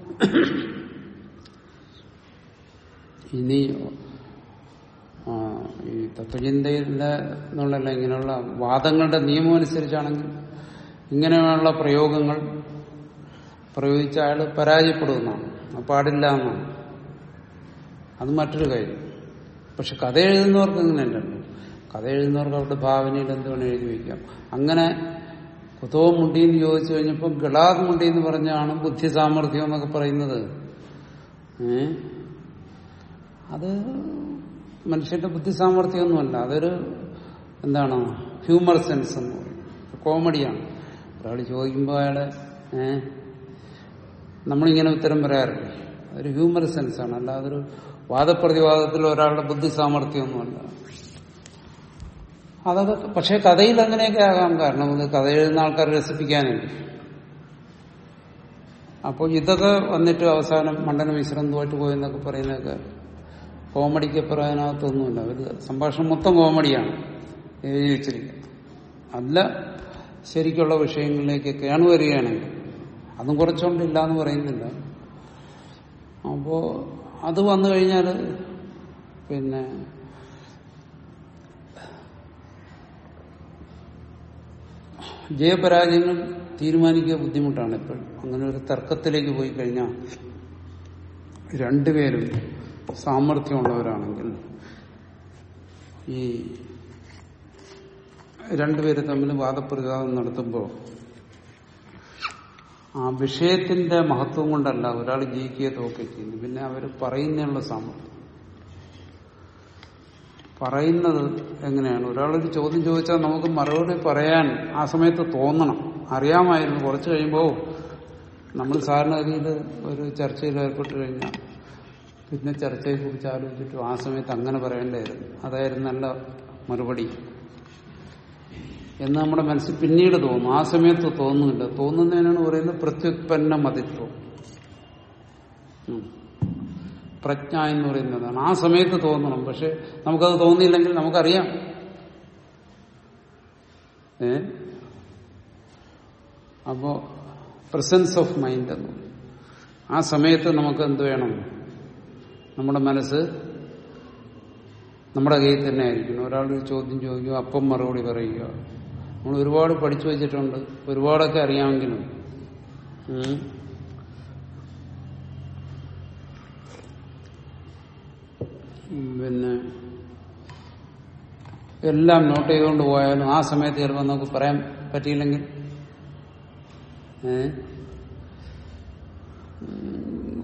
ഇനി ആ, ഈ തത്വചിന്തയിലെ എന്നുള്ളല്ല ഇങ്ങനെയുള്ള വാദങ്ങളുടെ നിയമം അനുസരിച്ചാണെങ്കിൽ ഇങ്ങനെയുള്ള പ്രയോഗങ്ങൾ പ്രയോഗിച്ച അയാൾ പരാജയപ്പെടുമെന്നാണ് അത് പാടില്ല എന്നാണ് അത് മറ്റൊരു കാര്യം പക്ഷെ കഥ എഴുതുന്നവർക്ക് ഇങ്ങനെയല്ലല്ലോ കഥ എഴുതുന്നവർക്ക് അവരുടെ ഭാവനയിൽ എന്ത് വേണം എഴുതി വയ്ക്കാം അങ്ങനെ കുതോ മുണ്ടി എന്ന് ചോദിച്ചു കഴിഞ്ഞപ്പോൾ ഗളാദ് മുണ്ടി എന്ന് പറഞ്ഞാണ് ബുദ്ധി സാമർഥ്യം എന്നൊക്കെ പറയുന്നത് ഏ അത് മനുഷ്യന്റെ ബുദ്ധി സാമർഥ്യമൊന്നുമല്ല അതൊരു എന്താണ് ഹ്യൂമർ സെൻസ് എന്ന് പറയും കോമഡിയാണ് ഒരാൾ ചോദിക്കുമ്പോൾ അയാളെ ഏഹ് നമ്മളിങ്ങനെ ഉത്തരം പറയാറില്ലേ അതൊരു ഹ്യൂമർ സെൻസാണ് അല്ല അതൊരു വാദപ്രതിവാദത്തിൽ ഒരാളുടെ ബുദ്ധി സാമർഥ്യമൊന്നുമല്ല അതൊക്കെ പക്ഷെ കഥയിൽ അങ്ങനെയൊക്കെ ആകാം കാരണം ഇത് കഥ എഴുതുന്ന ആൾക്കാരെ രസിപ്പിക്കാനല്ലേ അപ്പോൾ ഇതൊക്കെ വന്നിട്ട് അവസാനം മണ്ഡന മിശ്രം തോറ്റു പോയെന്നൊക്കെ പറയുന്നതൊക്കെ കോമഡിക്ക് പറയാനകത്തൊന്നുമില്ല ഒരു സംഭാഷണം മൊത്തം കോമഡിയാണ് എഴുതി വെച്ചിരിക്കുന്നത് അല്ല ശരിക്കുള്ള വിഷയങ്ങളിലേക്കൊക്കെയാണ് വരികയാണെങ്കിൽ അതും കുറച്ചുകൊണ്ടില്ല എന്ന് പറയുന്നില്ല അപ്പോ അത് വന്നു കഴിഞ്ഞാൽ പിന്നെ ജയപരാജയങ്ങൾ തീരുമാനിക്കുക ബുദ്ധിമുട്ടാണ് എപ്പോഴും അങ്ങനെ ഒരു തർക്കത്തിലേക്ക് പോയി കഴിഞ്ഞാൽ രണ്ടുപേരും സാമർഥ്യമുള്ളവരാണെങ്കിൽ ഈ രണ്ടുപേര് തമ്മിൽ വാദപ്രതിവാദം നടത്തുമ്പോൾ ആ വിഷയത്തിന്റെ മഹത്വം കൊണ്ടല്ല ഒരാൾ ജയിക്കുകയോ തോക്കുകയോ ചെയ്യുന്നു പിന്നെ അവർ പറയുന്നതിനുള്ള സാമർഥ്യം പറയുന്നത് എങ്ങനെയാണ് ഒരാളൊരു ചോദ്യം ചോദിച്ചാൽ നമുക്ക് മറുപടി പറയാൻ ആ സമയത്ത് തോന്നണം അറിയാമായിരുന്നു കുറച്ച് കഴിയുമ്പോൾ നമ്മൾ സാധാരണഗതിയിൽ ഒരു ചർച്ചയിൽ ഏർപ്പെട്ട് കഴിഞ്ഞാൽ പിന്നെ ചർച്ചയെക്കുറിച്ച് ആലോചിച്ചിട്ട് ആ സമയത്ത് അങ്ങനെ പറയേണ്ടായിരുന്നു അതായിരുന്നു നല്ല മറുപടി എന്ന് നമ്മുടെ മനസ്സിൽ പിന്നീട് തോന്നും ആ സമയത്ത് തോന്നുന്നില്ല തോന്നുന്നതിനാണ് പറയുന്നത് പ്രത്യുത്പന്ന മതിത്വം ഉം. പ്രജ്ഞ എന്ന് പറയുന്നതാണ് ആ സമയത്ത് തോന്നണം പക്ഷെ നമുക്കത് തോന്നിയില്ലെങ്കിൽ നമുക്കറിയാം ഏ അപ്പോ പ്രസൻസ് ഓഫ് മൈൻഡ് എന്ന് പറയും ആ സമയത്ത് നമുക്ക് എന്ത് വേണം നമ്മുടെ മനസ്സ് നമ്മുടെ കയ്യിൽ തന്നെ ആയിരിക്കണം ഒരാൾ ഒരു ചോദ്യം ചോദിക്കുക അപ്പം മറുപടി പറയുക നമ്മൾ ഒരുപാട് പഠിച്ചു വെച്ചിട്ടുണ്ട് ഒരുപാടൊക്കെ അറിയാമെങ്കിലും ഉം. ഉം, പിന്നെ എല്ലാം നോട്ട് ചെയ്തുകൊണ്ട് പോയാലും ആ സമയത്ത് ചിലപ്പോൾ നമുക്ക് പറയാൻ പറ്റിയില്ലെങ്കിൽ ഏ? ഉം,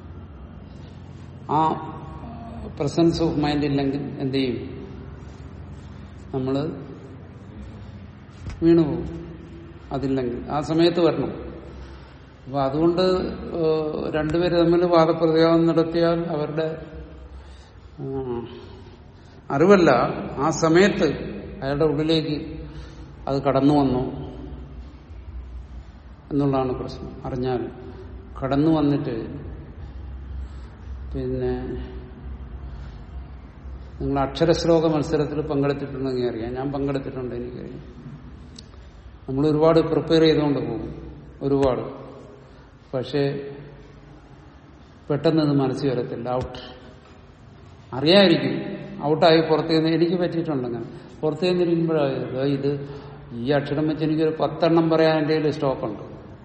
ആ പ്രസൻസ് ഓഫ് മൈൻഡ് ഇല്ലെങ്കിൽ എന്ത് ചെയ്യും നമ്മള് വീണുപോകും അതില്ലെങ്കിൽ ആ സമയത്ത് വരണം അപ്പൊ അതുകൊണ്ട് ഏഹ്, രണ്ടുപേര് തമ്മിൽ വാദപ്രതിവാദം നടത്തിയാൽ അവരുടെ ആ, അറിവല്ല ആ സമയത്ത് അയാളുടെ ഉള്ളിലേക്ക് അത് കടന്നു വന്നു എന്നുള്ളതാണ് പ്രശ്നം അറിഞ്ഞാൽ കടന്നു വന്നിട്ട് പിന്നെ നിങ്ങൾ അക്ഷരശ്ലോക മത്സരത്തിൽ പങ്കെടുത്തിട്ടുണ്ടെങ്കിൽ അറിയാം ഞാൻ പങ്കെടുത്തിട്ടുണ്ട് എനിക്കറിയാം നമ്മൾ ഒരുപാട് പ്രിപ്പയർ ചെയ്തുകൊണ്ട് പോകും ഒരുപാട് പക്ഷേ പെട്ടെന്ന് ഇത് മനസ്സിൽ വരത്തില്ല ഔട്ട് അറിയായിരിക്കും ഔട്ടായി പുറത്തു നിന്ന് എനിക്ക് പറ്റിയിട്ടുണ്ട് അങ്ങനെ പുറത്തു നിന്നിരിക്കുമ്പോഴായത് ഇത് ഈ അക്ഷരം വെച്ച് എനിക്കൊരു പത്തെണ്ണം പറയാൻ എൻ്റെ കയ്യിൽ സ്റ്റോക്കുണ്ട്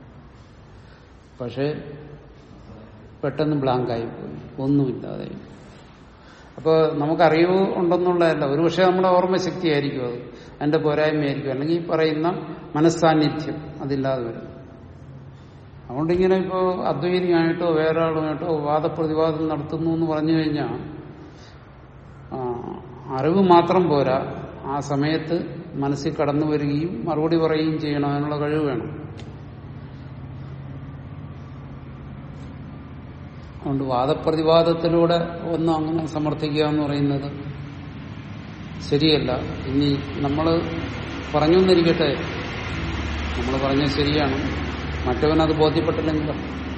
പക്ഷേ പെട്ടെന്ന് ബ്ലാങ്കായി പോയി ഒന്നുമില്ലാതായി അപ്പോൾ നമുക്കറിവ് ഉണ്ടെന്നുള്ളതല്ല ഒരുപക്ഷെ നമ്മുടെ ഓർമ്മശക്തിയായിരിക്കും അത് അതിന്റെ പോരായ്മയായിരിക്കും അല്ലെങ്കിൽ ഈ പറയുന്ന മനസ്സാന്നിധ്യം അതില്ലാതെ വരും അതുകൊണ്ട് ഇങ്ങനെ ഇപ്പോ അദ്വൈതിയായിട്ടോ വേറെ ആളുമായിട്ടോ വാദപ്രതിവാദം നടത്തുന്നു എന്ന് പറഞ്ഞു കഴിഞ്ഞാൽ ആ, അറിവ് മാത്രം പോരാ ആ സമയത്ത് മനസ്സിൽ കടന്നു വരികയും മറുപടി പറയുകയും ചെയ്യണം അതിനുള്ള കഴിവ് വേണം അതുകൊണ്ട് വാദപ്രതിവാദത്തിലൂടെ ഒന്നും അങ്ങനെ സമർത്ഥിക്കുക എന്ന് പറയുന്നത് ശരിയല്ല ഇനി നമ്മൾ പറഞ്ഞു എന്നിരിക്കട്ടെ നമ്മൾ പറഞ്ഞത് ശരിയാണ് മറ്റവനത് ബോധ്യപ്പെട്ടില്ലെങ്കിലോ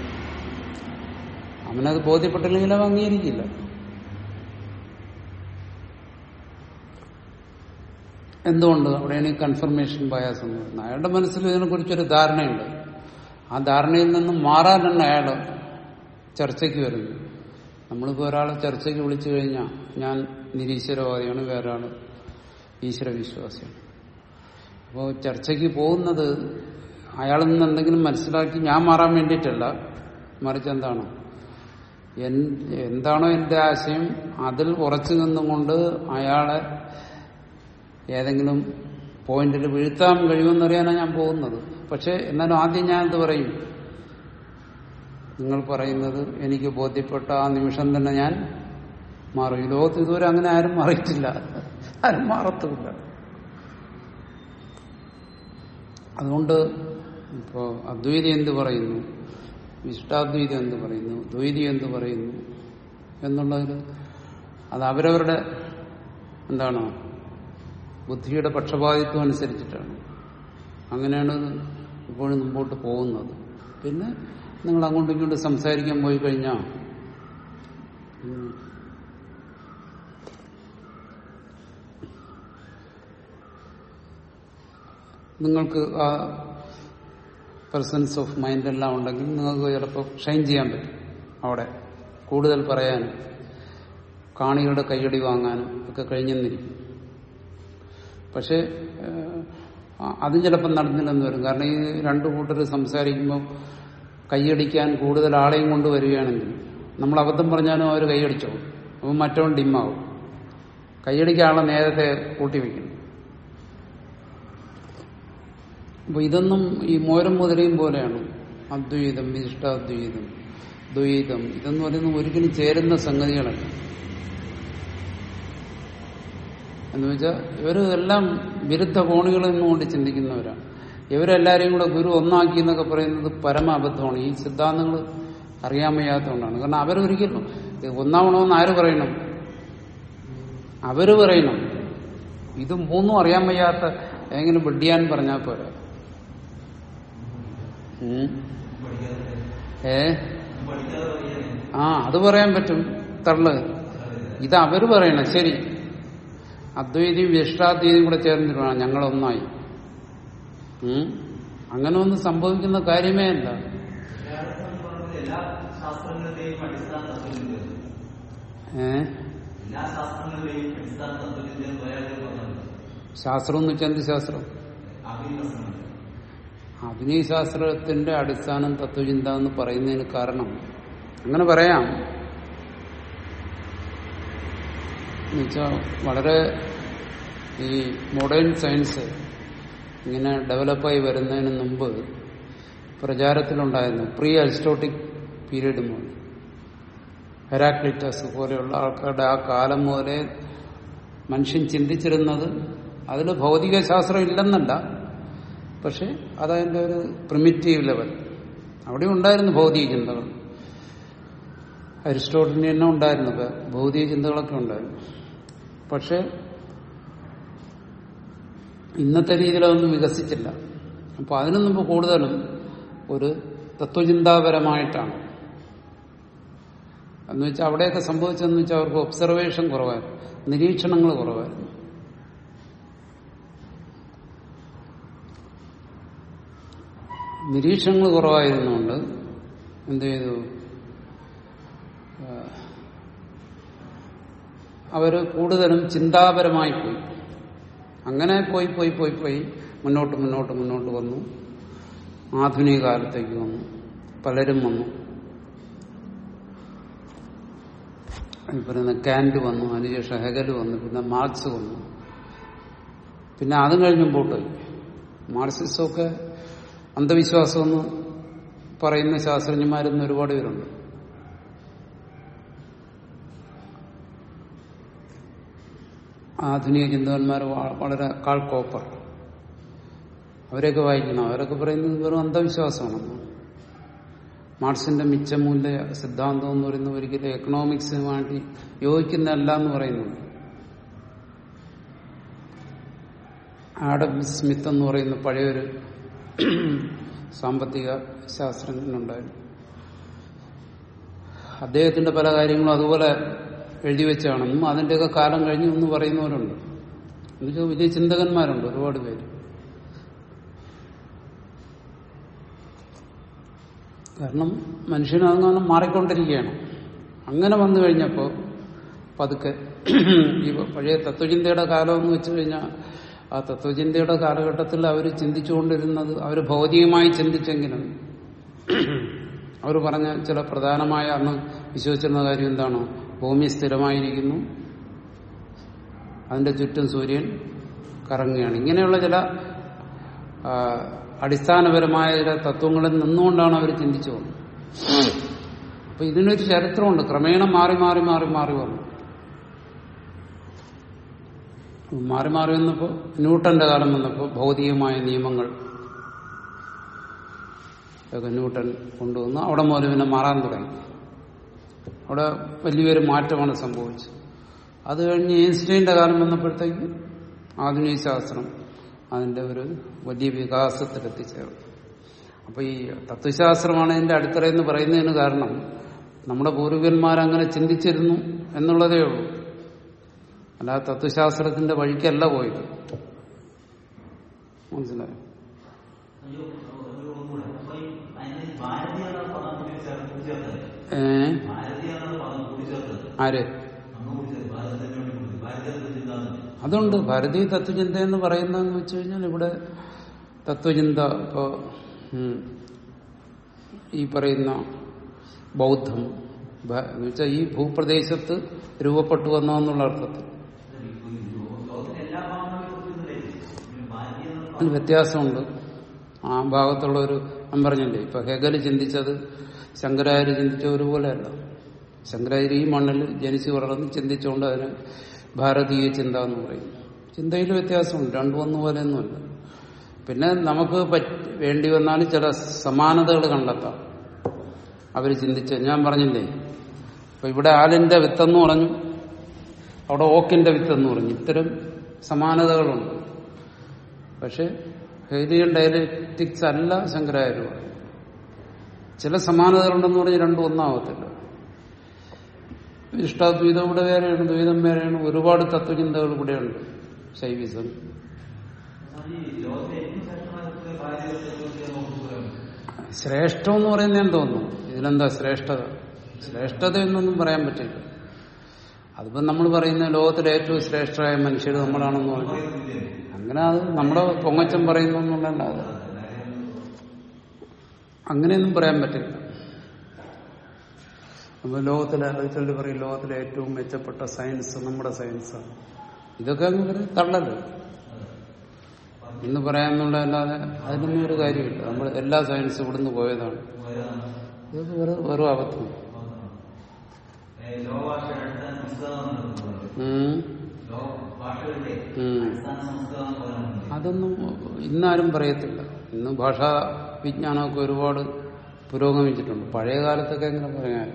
അവനത് ബോധ്യപ്പെട്ടില്ലെങ്കിൽ അവൻ അംഗീകരിക്കില്ല എന്തുകൊണ്ട് അവിടെയാണ് ഈ കൺഫർമേഷൻ ബയാസ് എന്ന് പറയുന്നത് അയാളുടെ മനസ്സിൽ ഇതിനെക്കുറിച്ചൊരു ധാരണയുണ്ട് ആ ധാരണയിൽ നിന്നും മാറാനാണ് അയാൾ ചർച്ചയ്ക്ക് വരുന്നത് നമ്മളിപ്പോൾ ഒരാളെ ചർച്ചയ്ക്ക് വിളിച്ചു കഴിഞ്ഞാൽ ഞാൻ നിരീശ്വരവാദിയാണ് വേറെ ആൾ ഈശ്വരവിശ്വാസിയാണ് അപ്പോൾ ചർച്ചയ്ക്ക് പോകുന്നത് അയാളിൽ നിന്ന് എന്തെങ്കിലും മനസ്സിലാക്കി ഞാൻ മാറാൻ വേണ്ടിയിട്ടല്ല മറിച്ച് എന്താണ് എൻ- എന്താണോ എന്റെ ആശയം അതിൽ ഉറച്ചു നിന്നുകൊണ്ട് അയാളെ ഏതെങ്കിലും പോയിന്റിൽ വീഴ്ത്താൻ കഴിയുമെന്നറിയാനാണ് ഞാൻ പോകുന്നത് പക്ഷെ എന്നാലും ആദ്യം ഞാൻ എന്ത് പറയും നിങ്ങൾ പറയുന്നത് എനിക്ക് ബോധ്യപ്പെട്ട ആ നിമിഷം തന്നെ ഞാൻ മാറും ഈ ലോകത്ത് ഇതുവരെ അങ്ങനെ ആരും മാറിയിട്ടില്ല ആരും മാറത്തുമില്ല അതുകൊണ്ട് ഇപ്പോ അദ്വൈതി എന്ത് പറയുന്നു വിശിഷ്ടാദ്വൈതം എന്ത് പറയുന്നു ദ്വൈതി എന്ത് പറയുന്നു എന്നുള്ളതിൽ അത് അവരവരുടെ എന്താണ് ബുദ്ധിയുടെ പക്ഷപാതിത്വം അനുസരിച്ചിട്ടാണ് അങ്ങനെയാണ് ഇത് ഇപ്പോഴും മുമ്പോട്ട് പോകുന്നത് പിന്നെ നിങ്ങൾ അങ്ങോട്ടും ഇങ്ങോട്ടും സംസാരിക്കാൻ പോയി കഴിഞ്ഞാൽ ഉം, നിങ്ങൾക്ക് ആ പ്രസൻസ് ഓഫ് മൈൻഡ് എല്ലാം ഉണ്ടെങ്കിൽ നിങ്ങൾക്ക് ചിലപ്പോൾ ഷൈൻ ചെയ്യാൻ പറ്റും അവിടെ കൂടുതൽ പറയാനും കാണികളുടെ കൈയടി വാങ്ങാനും ഒക്കെ കഴിഞ്ഞെന്നിരിക്കും പക്ഷെ ഏഹ്, ആ- അതും ചിലപ്പം നടന്നില്ലെന്ന് വരും കാരണം ഈ രണ്ടു കൂട്ടർ സംസാരിക്കുമ്പോൾ കൈയടിക്കാൻ കൂടുതൽ ആളെയും കൊണ്ട് വരികയാണെങ്കിൽ നമ്മൾ അബദ്ധം പറഞ്ഞാലും അവർ കൈയടിച്ചോളും അപ്പം മറ്റവൻ ഡിമ്മാവും കൈയടിക്കാൻ ആളെ നേരത്തെ കൂട്ടി വയ്ക്കണം അപ്പൊ ഇതൊന്നും ഈ മോരം മുതലയും പോലെയാണ് അദ്വൈതം വിശിഷ്ടാദ്വൈതം ദ്വൈതം ഇതെന്ന് പറയുന്നത് ഒരിക്കലും ചേരുന്ന സംഗതികളല്ല എന്ന് വെച്ചാൽ ഇവർ എല്ലാം വിരുദ്ധ കോണുകളിൽ നിന്നുകൊണ്ട് ചിന്തിക്കുന്നവരാണ് ഇവരെല്ലാരെയും കൂടെ ഗുരു ഒന്നാക്കി എന്നൊക്കെ പറയുന്നത് പരമ അബദ്ധമാണ് ഈ സിദ്ധാന്തങ്ങൾ അറിയാൻ വയ്യാത്തതുകൊണ്ടാണ് കാരണം അവരൊരിക്കലും ഇത് ഒന്നാവണമെന്ന് ആര് പറയണം അവര് പറയണം ഇത് മൂന്നും അറിയാൻ വയ്യാത്ത എങ്ങനെ ബിഡിയാൻ പറഞ്ഞാൽ പോരാ ഉം. ഏ ആ അത് പറയാൻ പറ്റും തള്ള് ഇത് അവര് പറയണം ശരി അദ്വൈതിയും വിശിഷ്ടാദ്വൈതിയും കൂടെ ചേർന്നിട്ട് വേണം ഞങ്ങളൊന്നായി ഉം. അങ്ങനെ ഒന്നും സംഭവിക്കുന്ന കാര്യമേ അല്ല എല്ലാ ശാസ്ത്രങ്ങളുടെയും അടിസ്ഥാന തത്വം ഏ എല്ലാ ശാസ്ത്രങ്ങളുടെയും അടിസ്ഥാന തത്വചിന്തയിൽ പറയാതെ പറഞ്ഞത് ശാസ്ത്രം എന്ന് വെച്ചാൽ എന്ത് ശാസ്ത്രം അഭിനവസനങ്ങൾ ആധുനിക ശാസ്ത്രത്തിന്റെ അടിസ്ഥാനം തത്വചിന്ത എന്ന് പറയുന്നതിന് കാരണം അങ്ങനെ പറയാം എന്നുവെച്ചാൽ വളരെ ഈ മോഡേൺ സയൻസ് ഇങ്ങനെ ഡെവലപ്പായി വരുന്നതിന് മുമ്പ് പ്രചാരത്തിലുണ്ടായിരുന്നു പ്രീ അരിസ്റ്റോട്ടിക് പീരീഡ് മുതൽ ഹെരാക്ലിറ്റസ് പോലെയുള്ള ആൾക്കാരുടെ ആ കാലം മുതലേ മനുഷ്യൻ ചിന്തിച്ചിരുന്നത് അതിൽ ഭൗതിക ശാസ്ത്രം ഇല്ലെന്നല്ല പക്ഷെ അതതിൻ്റെ ഒരു പ്രിമിറ്റീവ് ലെവൽ അവിടെ ഉണ്ടായിരുന്നു ഭൗതിക ചിന്തകൾ അരിസ്റ്റോട്ടിന് തന്നെ ഉണ്ടായിരുന്നു ഇപ്പൊ ഭൗതിക ചിന്തകളൊക്കെ ഉണ്ടായിരുന്നു പക്ഷെ ഇന്നത്തെ രീതിയിലതൊന്നും വികസിച്ചില്ല അപ്പൊ അതിനു മുമ്പ് കൂടുതലും ഒരു തത്വചിന്താപരമായിട്ടാണ് എന്ന് വെച്ചാൽ അവിടെയൊക്കെ സംഭവിച്ചതെന്ന് വെച്ചാൽ അവർക്ക് ഒബ്സർവേഷൻ കുറവായിരുന്നു നിരീക്ഷണങ്ങൾ കുറവായിരുന്നു നിരീക്ഷണങ്ങൾ കുറവായിരുന്നുകൊണ്ട് എന്ത് ചെയ്തു ആഹ് അവര് കൂടുതലും ചിന്താപരമായി പോയി അങ്ങനെ പോയി പോയി പോയി പോയി മുന്നോട്ട് മുന്നോട്ട് മുന്നോട്ട് വന്നു ആധുനിക കാലത്തേക്ക് വന്നു പലരും വന്നു ഈ പറയുന്ന കാൻഡ് വന്നു അതിനുശേഷം ഹെഗൽ വന്നു പിന്നെ മാർക്സ് വന്നു പിന്നെ അതും കഴിഞ്ഞ് മുമ്പോട്ട് മാർക്സിസമൊക്കെ അന്ധവിശ്വാസമെന്ന് പറയുന്ന ശാസ്ത്രജ്ഞന്മാരിന്ന് ഒരുപാട് പേരുണ്ട് ആധുനിക ചിന്തകന്മാർ വ- വളരെ കാൾ കോപ്പർ അവരെയൊക്കെ വായിക്കണം അവരൊക്കെ പറയുന്നത് വെറും അന്ധവിശ്വാസമാണ് മാർക്സിന്റെ മിച്ചമൂല്യ സിദ്ധാന്തം എന്ന് പറയുന്ന ഒരിക്കലും എക്കണോമിക്സുമായിട്ട് യോജിക്കുന്നതല്ല എന്ന് പറയുന്നുണ്ട് ആഡം സ്മിത്ത് എന്ന് പറയുന്ന പഴയൊരു സാമ്പത്തിക ശാസ്ത്രജ്ഞനുണ്ടായിരുന്നു അദ്ദേഹത്തിന്റെ പല കാര്യങ്ങളും അതുപോലെ എഴുതി വെച്ചാണെന്നും അതിന്റെയൊക്കെ കാലം കഴിഞ്ഞു എന്ന് പറയുന്നവരുണ്ട് എന്നുവെച്ചാൽ വലിയ ചിന്തകന്മാരുണ്ട് ഒരുപാട് പേര് കാരണം മനുഷ്യനങ്ങനെ മാറിക്കൊണ്ടിരിക്കുകയാണ് അങ്ങനെ വന്നു കഴിഞ്ഞപ്പോൾ പതുക്കെ ഈ പഴയ തത്വചിന്തയുടെ കാലം എന്ന് വെച്ചു കഴിഞ്ഞാൽ ആ തത്വചിന്തയുടെ കാലഘട്ടത്തിൽ അവർ ചിന്തിച്ചുകൊണ്ടിരുന്നത് അവർ ഭൗതികമായി ചിന്തിച്ചെങ്കിലും അവർ പറഞ്ഞ ചില പ്രധാനമായ അന്ന് വിശ്വസിച്ചിരുന്ന കാര്യം എന്താണ് ഭൂമി സ്ഥിരമായിരിക്കുന്നു അതിന്റെ ചുറ്റും സൂര്യൻ കറങ്ങുകയാണ് ഇങ്ങനെയുള്ള ചില ആ, അടിസ്ഥാനപരമായ ചില തത്വങ്ങളിൽ നിന്നുകൊണ്ടാണ് അവർ ചിന്തിച്ചു വന്നത് അപ്പൊ ഇതിനൊരു ചരിത്രമുണ്ട് ക്രമേണ മാറി മാറി മാറി മാറി വന്നു മാറി മാറി വന്നപ്പോ ന്യൂട്ടന്റെ കാലം വന്നപ്പോൾ ഭൗതികമായ നിയമങ്ങൾ ഒക്കെ ന്യൂട്ടൻ കൊണ്ടുവന്നു അവിടെ മുതൽ പിന്നെ മാറാൻ തുടങ്ങി അവിടെ വലിയൊരു മാറ്റമാണ് സംഭവിച്ചത് അത് കഴിഞ്ഞ് ഐൻസ്റ്റൈന്റെ കാലം വന്നപ്പോഴത്തേക്ക് ആധുനിക ശാസ്ത്രം അതിന്റെ ഒരു വലിയ വികാസത്തിലെത്തിച്ചേർന്നു അപ്പൊ ഈ തത്വശാസ്ത്രമാണ് ഇതിന്റെ അടിത്തറയെന്ന് പറയുന്നതിന് കാരണം നമ്മുടെ പൂർവികന്മാരങ്ങനെ ചിന്തിച്ചിരുന്നു എന്നുള്ളതേ ഉള്ളൂ അല്ലാതെ തത്വശാസ്ത്രത്തിന്റെ വഴിക്കല്ല പോയത് മനസ്സിലായോ അയ്യോ ഒരു ഒന്നുകൂടെ അപ്പൊ ഈ അതിന് ഭാരതീയ എന്ന പദം കൂടി ചേർത്ത് കൂട്ടിച്ചേർത്തത് ഏ ഭാരതീയ എന്ന പദം കൂട്ടിച്ചേർത്തത് ആര് അന്ന് കൂടിച്ചേർത്ത് ഭാരതത്തിന് വേണ്ടി കൊടുത്തു ഭാരതീയ ചിന്താന്ന് അതുണ്ട് ഭാരതീയ തത്വചിന്ത എന്ന് പറയുന്നതെന്ന് വെച്ച് കഴിഞ്ഞാൽ ഇവിടെ തത്വചിന്ത ഇപ്പോ ഉം, ഈ പറയുന്ന ബൗദ്ധം ഭ- എന്ന് വെച്ചാൽ ഈ ഭൂപ്രദേശത്ത് രൂപപ്പെട്ടു വന്നതെന്നുള്ള അർത്ഥത്തിൽ ലോകത്തിലെ എല്ലാ ഭാഗങ്ങളിലും കൊടുക്കുന്നില്ലേ പിന്നെ ഭാരതീയ എന്ന അതിന് വ്യത്യാസമുണ്ട് ആ ഭാഗത്തുള്ള ഒരു ഞാൻ പറഞ്ഞില്ലേ ഇപ്പൊ ഹെഗൽ ചിന്തിച്ചത് ശങ്കരാചാര്യ ചിന്തിച്ച ഒരുപോലെയല്ല ശങ്കരാചാര്യ ഈ മണ്ണിൽ ജനിച്ചു വളർന്ന് ചിന്തിച്ചുകൊണ്ട് അതിന് ഭാരതീയ ചിന്ത എന്ന് പറയും ചിന്തയിൽ വ്യത്യാസമുണ്ട് രണ്ടും ഒന്നുപോലെയൊന്നുമല്ല പിന്നെ നമുക്ക് പറ്റ വേണ്ടി വന്നാൽ ചില സമാനതകൾ കണ്ടെത്താം അവർ ചിന്തിച്ച ഞാൻ പറഞ്ഞില്ലേ ഇപ്പൊ ഇവിടെ ആലിന്റെ വിത്തെന്ന് പറഞ്ഞു അവിടെ ഓക്കിന്റെ വിത്തെന്ന് പറഞ്ഞു ഇത്തരം സമാനതകളുണ്ട് പക്ഷെ ഹെയ്ലിയൻ ഡയലക്റ്റിക്സ് അല്ല ശങ്കരാചാര്യ ചില സമാനതകളുണ്ടെന്ന് പറഞ്ഞ് രണ്ടും ഒന്നാവത്തില്ല ഇഷ്ടാദ്വൈതം ഇവിടെ വേറെയാണ് ദ്വൈതം വേറെയാണ് ഒരുപാട് തത്വചിന്തകൾ ഇവിടെയുണ്ട് ശൈവിസം ഈ ലോകത്തിലെ ഏറ്റവും ശ്രേഷ്ഠമായ ഭാരതീയ തത്വത്തെ നമുക്ക് പറയാം ശ്രേഷ്ഠം എന്ന് പറയുന്നത് എന്തോന്നു ഇതിലെന്താ ശ്രേഷ്ഠത ശ്രേഷ്ഠത എന്നൊന്നും പറയാൻ പറ്റില്ല അതിപ്പോ നമ്മൾ പറയുന്ന ലോകത്തിലെ ഏറ്റവും ശ്രേഷ്ഠരായ മനുഷ്യർ നമ്മളാണെന്ന് പറഞ്ഞു അങ്ങനെ അത് നമ്മുടെ പൊങ്ങച്ചം പറയുന്നു എന്നുള്ളതല്ലാതെ അങ്ങനെയൊന്നും പറയാൻ പറ്റില്ല അപ്പൊ ലോകത്തിലെ ചിലർ പറയും ലോകത്തിലെ ഏറ്റവും മെച്ചപ്പെട്ട സയൻസ് നമ്മുടെ സയൻസാണ് ഇതൊക്കെ അങ്ങ് ഒരു തള്ളല് ഇന്ന് പറയാന്നുള്ളതല്ലാതെ അതിനൊന്നും ഒരു കാര്യമില്ല നമ്മൾ എല്ലാ സയൻസും ഇവിടുന്ന് പോയതാണ് ഇതൊക്കെ വെറും വെറും അബദ്ധം ലോകഭാഷയുടെ അടിസ്ഥാന സംസ്കൃതം എന്ന് പറയുന്നത് ഉം. ലോക ഭാഷകളുടെ ഉം. അടിസ്ഥാന സംസ്കൃതം എന്ന് പറയുന്നത് അതൊന്നും ഇന്നാരും പറയത്തില്ല ഇന്ന് ഭാഷാ വിജ്ഞാനമൊക്കെ ഒരുപാട് പുരോഗമിച്ചിട്ടുണ്ട് പഴയ കാലത്തൊക്കെ എങ്ങനെ പറയാൻ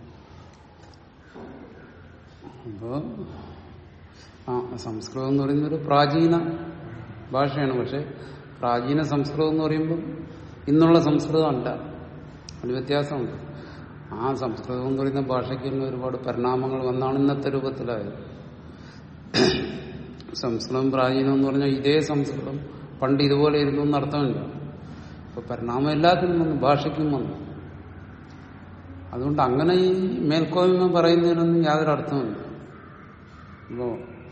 അപ്പോ ആ സംസ്കൃതം എന്ന് പറയുന്ന ഒരു പ്രാചീന ഭാഷയാണ് പക്ഷെ പ്രാചീന സംസ്കൃതം എന്ന് പറയുമ്പോൾ ഇന്നുള്ള സംസ്കൃതം അല്ല അതിന് വ്യത്യാസമുണ്ട് ആ സംസ്കൃതം എന്ന് പറയുന്ന ഭാഷയ്ക്ക് തന്നെ ഒരുപാട് പരിണാമങ്ങൾ വന്നാണ് ഇന്നത്തെ രൂപത്തിലായത് സംസ്കൃതം പ്രാചീനം എന്ന് പറഞ്ഞാൽ ഇതേ സംസ്കൃതം പണ്ട് ഇതുപോലെ ഇരുന്നു എന്ന് അർത്ഥമില്ല അപ്പൊ പരിണാമം എല്ലാത്തിനും വന്നു ഭാഷയ്ക്കും വന്നു അതുകൊണ്ട് അങ്ങനെ ഈ മേൽക്കോയ്മ പറയുന്നതിനൊന്നും യാതൊരു അർത്ഥമില്ല ഇപ്പോ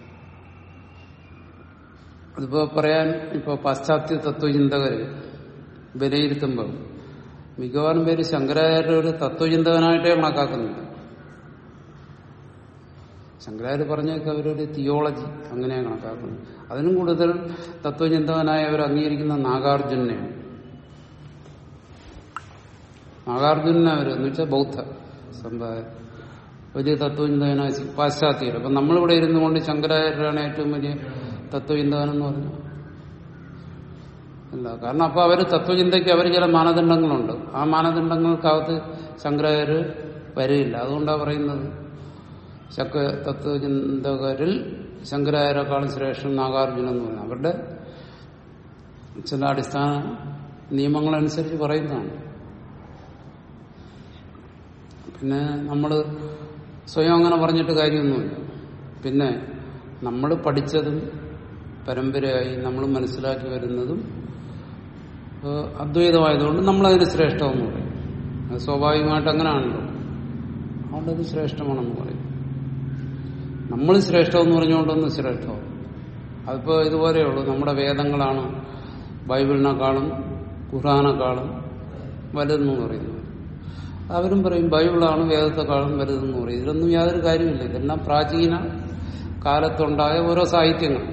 അതിപ്പോ പറയാൻ ഇപ്പൊ പാശ്ചാത്യ തത്വചിന്തകര് വിലയിരുത്തുമ്പോൾ മിക്കവാറും പേര് ശങ്കരാചാര്യ ഒരു തത്വചിന്തകനായിട്ടേ കണക്കാക്കുന്നില്ല ശങ്കരാചാര്യ പറഞ്ഞൊക്കെ അവരൊരു തിയോളജി അങ്ങനെയാണ് കണക്കാക്കുന്നത് അതിനും കൂടുതൽ തത്വചിന്തകനായി അവർ അംഗീകരിക്കുന്ന നാഗാർജുനെയാണ് നാഗാർജുന അവർ എന്ന് വെച്ചാൽ ബൗദ്ധ സമ്പ്രദായം വലിയ തത്വചിന്തകനായി പാശ്ചാത്യർ അപ്പൊ നമ്മളിവിടെ ഇരുന്നു കൊണ്ട് ശങ്കരാചാര്യരാണ് ഏറ്റവും വലിയ തത്വചിന്തകൻ എന്ന് പറഞ്ഞു അല്ല കാരണം അപ്പൊ അവര് തത്വചിന്തയ്ക്ക് അവർ ചില മാനദണ്ഡങ്ങളുണ്ട് ആ മാനദണ്ഡങ്ങൾക്കകത്ത് ശങ്കരാചാര്യ വരില്ല അതുകൊണ്ടാണ് പറയുന്നത് ശക്ക തത്വചിന്തകരിൽ ശങ്കരാചാര്യക്കാളും ശ്രേഷ്ഠൻ നാഗാർജുന എന്ന് പറയുന്നത് അവരുടെ ചില അടിസ്ഥാന നിയമങ്ങളനുസരിച്ച് പറയുന്നതാണ് പിന്നെ നമ്മൾ സ്വയം അങ്ങനെ പറഞ്ഞിട്ട് കാര്യമൊന്നുമില്ല പിന്നെ നമ്മൾ പഠിച്ചതും പരമ്പരയായി നമ്മൾ മനസ്സിലാക്കി വരുന്നതും ഏഹ്, അദ്വൈതമായതുകൊണ്ട് നമ്മളതിന് ശ്രേഷ്ഠമെന്ന് പറയും അത് സ്വാഭാവികമായിട്ട് അങ്ങനെയാണല്ലോ അതുകൊണ്ട് അത് ശ്രേഷ്ഠമാണെന്ന് പറയും നമ്മൾ ശ്രേഷ്ഠമെന്ന് പറഞ്ഞുകൊണ്ടൊന്നും ശ്രേഷ്ഠവും അതിപ്പോ ഇതുപോലെയുള്ളൂ നമ്മുടെ വേദങ്ങളാണ് ബൈബിളിനെക്കാളും ഖുറാനെക്കാളും വലുതെന്ന് പറയുന്നത് അവരും പറയും ബൈബിളാണ് വേദത്തെക്കാളും വലുതെന്ന് പറയും ഇതിലൊന്നും യാതൊരു കാര്യമില്ല ഇതെല്ലാം പ്രാചീന കാലത്തുണ്ടായ ഓരോ സാഹിത്യങ്ങൾ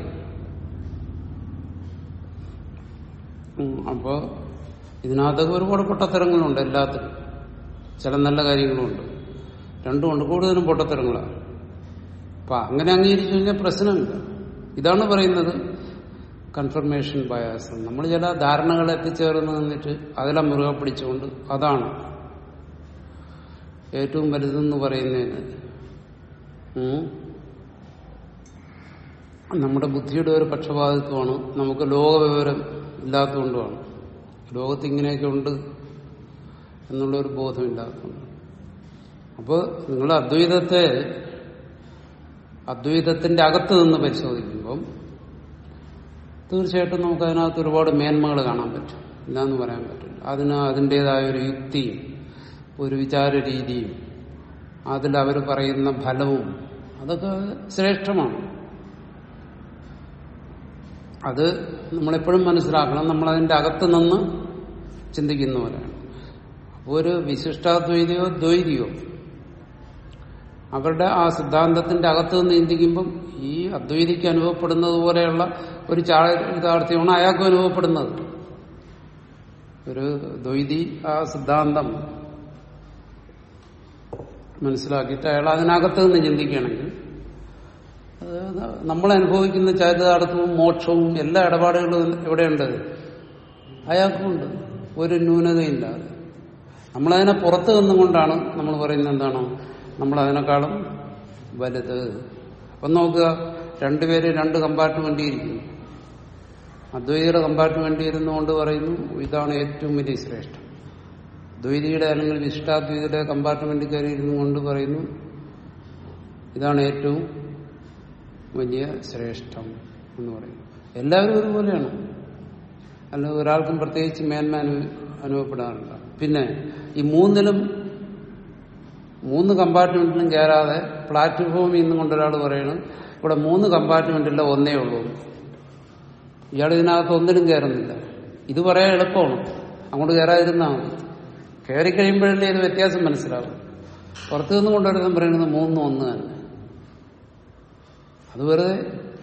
ഉം, അപ്പോ ഇതിനകത്തൊക്കെ ഒരുപാട് പൊട്ടത്തരങ്ങളുണ്ട് എല്ലാത്തിനും ചില നല്ല കാര്യങ്ങളുണ്ട് രണ്ടുമുണ്ട് കൂടുതലും പൊട്ടത്തരങ്ങളാണ് അപ്പൊ അങ്ങനെ അംഗീകരിച്ചു കഴിഞ്ഞാൽ പ്രശ്നമില്ല ഇതാണ് പറയുന്നത് കൺഫർമേഷൻ ബയാസ് നമ്മൾ ചില ധാരണകൾ എത്തിച്ചേർന്ന് നിന്നിട്ട് അതിലെ മുറുകെ പിടിച്ചുകൊണ്ട് അതാണ് ഏറ്റവും വലുതെന്ന് പറയുന്നതിന് ഉം, നമ്മുടെ ബുദ്ധിയുടെ ഒരു പക്ഷപാതിത്വമാണ് നമുക്ക് ലോകവിവരം ഇല്ലാത്തതുകൊണ്ടുമാണ് ലോകത്ത് ഇങ്ങനെയൊക്കെ ഉണ്ട് എന്നുള്ള ഒരു ബോധമില്ലാത്തതുകൊണ്ട് അപ്പോൾ നിങ്ങൾ അദ്വൈതത്തെ അദ്വൈതത്തിന്റെ അകത്ത് നിന്ന് പരിശോധിക്കുമ്പം തീർച്ചയായിട്ടും നമുക്ക് അതിനകത്ത് ഒരുപാട് മേന്മകൾ കാണാൻ പറ്റും ഇല്ലാന്ന് പറയാൻ പറ്റില്ല അതിന് അതിൻ്റെതായ ഒരു യുക്തിയും ഒരു വിചാര രീതിയും അതിൽ അവർ പറയുന്ന ഫലവും അതൊക്കെ ശ്രേഷ്ഠമാണ് അത് നമ്മളെപ്പോഴും മനസ്സിലാക്കണം നമ്മളതിന്റെ അകത്ത് നിന്ന് ചിന്തിക്കുന്നവരാണ് അപ്പോൾ ഒരു വിശിഷ്ടാദ്വൈതിയോ ദ്വൈതിയോ അവരുടെ ആ സിദ്ധാന്തത്തിന്റെ അകത്ത് നിന്ന് ചിന്തിക്കുമ്പം ഈ അദ്വൈതിക്ക് അനുഭവപ്പെടുന്നത് പോലെയുള്ള ഒരു ചാരിതാർത്ഥ്യമാണ് അയാൾക്കും അനുഭവപ്പെടുന്നത് ഒരു ദ്വൈതി ആ സിദ്ധാന്തം മനസ്സിലാക്കിയിട്ട് അയാൾ അതിനകത്ത് നിന്ന് ചിന്തിക്കുകയാണെങ്കിൽ അത് നമ്മൾ അനുഭവിക്കുന്ന ചാരിതാർത്ഥവും മോക്ഷവും എല്ലാ ഇടപാടുകളും എവിടെയുണ്ട് അയാൾക്കുമുണ്ട് ഒരു ന്യൂനതയില്ലാതെ നമ്മളതിനെ പുറത്ത് നിന്നുകൊണ്ടാണ് നമ്മൾ പറയുന്നത് എന്താണ് നമ്മൾ അതിനേക്കാളും വലുത് അപ്പം നോക്കുക രണ്ടുപേര് രണ്ട് കമ്പാർട്ട്മെന്റ് ഇരിക്കുന്നു അദ്വൈതിയുടെ കമ്പാർട്ട്മെന്റ് ഇരുന്നുകൊണ്ട് പറയുന്നു ഇതാണ് ഏറ്റവും വലിയ ശ്രേഷ്ഠം ദ്വൈതിയുടെ അല്ലെങ്കിൽ വിശിഷ്ടാദ്വൈതിയുടെ കമ്പാർട്ട്മെന്റിൽ കയറി ഇരുന്നു കൊണ്ട് പറയുന്നു ഇതാണ് ഏറ്റവും വലിയ ശ്രേഷ്ഠം എന്ന് പറയുന്നു എല്ലാവരും ഒരുപോലെയാണ് അല്ല ഒരാൾക്കും പ്രത്യേകിച്ച് മേന്മ അനു- അനുഭവപ്പെടാറില്ല പിന്നെ ഈ മൂന്നിലും മൂന്ന് കമ്പാർട്ട്മെന്റിലും കയറാതെ പ്ലാറ്റ്ഫോമിൽ നിന്ന് കൊണ്ടൊരാൾ പറയണം ഇവിടെ മൂന്ന് കമ്പാർട്ട്മെന്റ് ഇല്ല ഒന്നേ ഉള്ളൂ ഇയാൾ ഇതിനകത്ത് ഒന്നിനും കയറുന്നില്ല ഇത് പറയാൻ എളുപ്പമാണ് അങ്ങോട്ട് കയറാതിരുന്നാൽ മതി കയറി കഴിയുമ്പോഴല്ലേ ഇത് വ്യത്യാസം മനസ്സിലാവും പുറത്തു നിന്ന് കൊണ്ടുവരുന്ന പറയുന്നത് മൂന്നും ഒന്ന് തന്നെ അത് വെറുതെ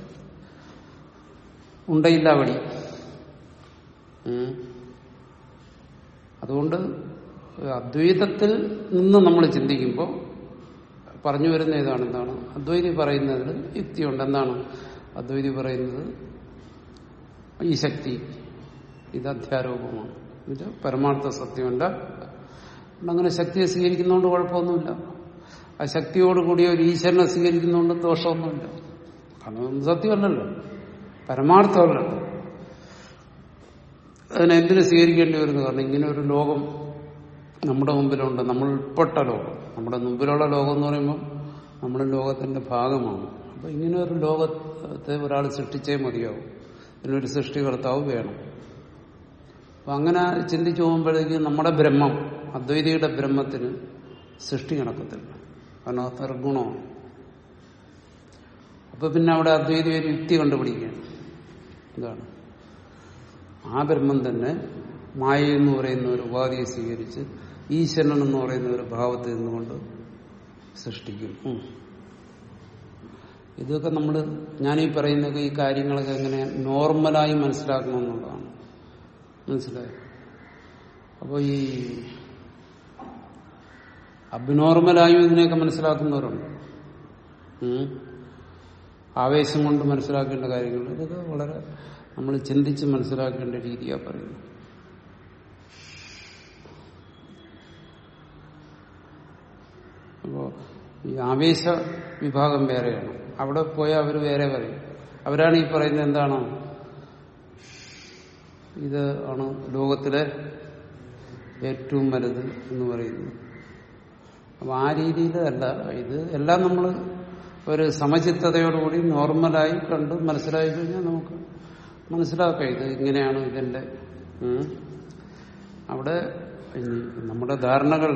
ഉണ്ടയില്ല വടി ഉം. അതുകൊണ്ട് അദ്വൈതത്തിൽ നിന്ന് നമ്മൾ ചിന്തിക്കുമ്പോൾ പറഞ്ഞു വരുന്ന ഇതാണ് എന്താണ് അദ്വൈതി പറയുന്നതിൽ യുക്തിയുണ്ട് എന്താണ് അദ്വൈതി പറയുന്നത് ഈ ശക്തി ഇത് അധ്യാരോപമാണ് ഇത് പരമാർത്ഥ സത്യമല്ല അതുകൊണ്ട് അങ്ങനെ ശക്തിയെ സ്വീകരിക്കുന്നതുകൊണ്ട് കുഴപ്പമൊന്നുമില്ല ആ ശക്തിയോടുകൂടി ഒരു ഈശ്വരനെ സ്വീകരിക്കുന്നതുകൊണ്ട് ദോഷമൊന്നുമില്ല കാരണം അതൊന്നും സത്യമല്ലല്ലോ പരമാർത്ഥമല്ലല്ലോ അതിനെ എന്തിനു സ്വീകരിക്കേണ്ടി വരുന്നു കാരണം ഇങ്ങനെ ഒരു ലോകം നമ്മുടെ മുമ്പിലുണ്ട് നമ്മൾ ഉൾപ്പെട്ട ലോകം നമ്മുടെ മുമ്പിലുള്ള ലോകം എന്ന് പറയുമ്പോൾ നമ്മുടെ ലോകത്തിന്റെ ഭാഗമാണ് അപ്പൊ ഇങ്ങനെ ഒരു ലോകത്തെ ഒരാൾ സൃഷ്ടിച്ചേ മതിയാവും ഇതിനൊരു സൃഷ്ടികർത്താവ് വേണം അപ്പൊ അങ്ങനെ ചിന്തിച്ചു പോകുമ്പോഴേക്കും നമ്മുടെ ബ്രഹ്മം അദ്വൈതിയുടെ ബ്രഹ്മത്തിന് സൃഷ്ടി കണക്കത്തില്ല കാരണം അത് നിർഗുണമാണ് അപ്പൊ പിന്നെ അവിടെ അദ്വൈതി ഒരു യുക്തി കണ്ടുപിടിക്കുകയാണ് എന്താണ് ആ ബ്രഹ്മം തന്നെ മായ എന്ന് പറയുന്ന ഒരു ഉപാധിയെ സ്വീകരിച്ച് ഈശ്വരൻ എന്ന് പറയുന്ന ഒരു ഭാവത്തിൽ നിന്നുകൊണ്ട് സൃഷ്ടിക്കും ഉം. ഇതൊക്കെ നമ്മൾ ഞാനീ പറയുന്നൊക്കെ ഈ കാര്യങ്ങളൊക്കെ എങ്ങനെ നോർമലായി മനസ്സിലാക്കണമെന്നുള്ളതാണ് മനസ്സിലായോ അപ്പോൾ ഈ അബ്നോർമലായും ഇതിനെയൊക്കെ മനസ്സിലാക്കുന്നവരുണ്ട് ഉം. ആവേശം കൊണ്ട് മനസ്സിലാക്കേണ്ട കാര്യങ്ങൾ ഇതൊക്കെ വളരെ നമ്മൾ ചിന്തിച്ച് മനസ്സിലാക്കേണ്ട രീതിയാണ് പറയുന്നത് അപ്പോ ഈ ആവേശ വിഭാഗം വേറെയാണ് അവിടെ പോയാൽ അവർ വേറെ പറയും അവരാണ് ഈ പറയുന്നത് എന്താണ് ഇത് ആണ് ലോകത്തിലെ ഏറ്റവും വലുത് എന്ന് പറയുന്നത് അപ്പൊ ആ രീതിയിലല്ല ഇത് എല്ലാം നമ്മൾ ഒരു സമചിത്തതയോടുകൂടി നോർമലായി കണ്ട് മനസ്സിലായി കഴിഞ്ഞാൽ നമുക്ക് മനസ്സിലാക്കാം ഇത് ഇങ്ങനെയാണ് ഇതിന്റെ ഉം. അവിടെ ഇനി നമ്മുടെ ധാരണകൾ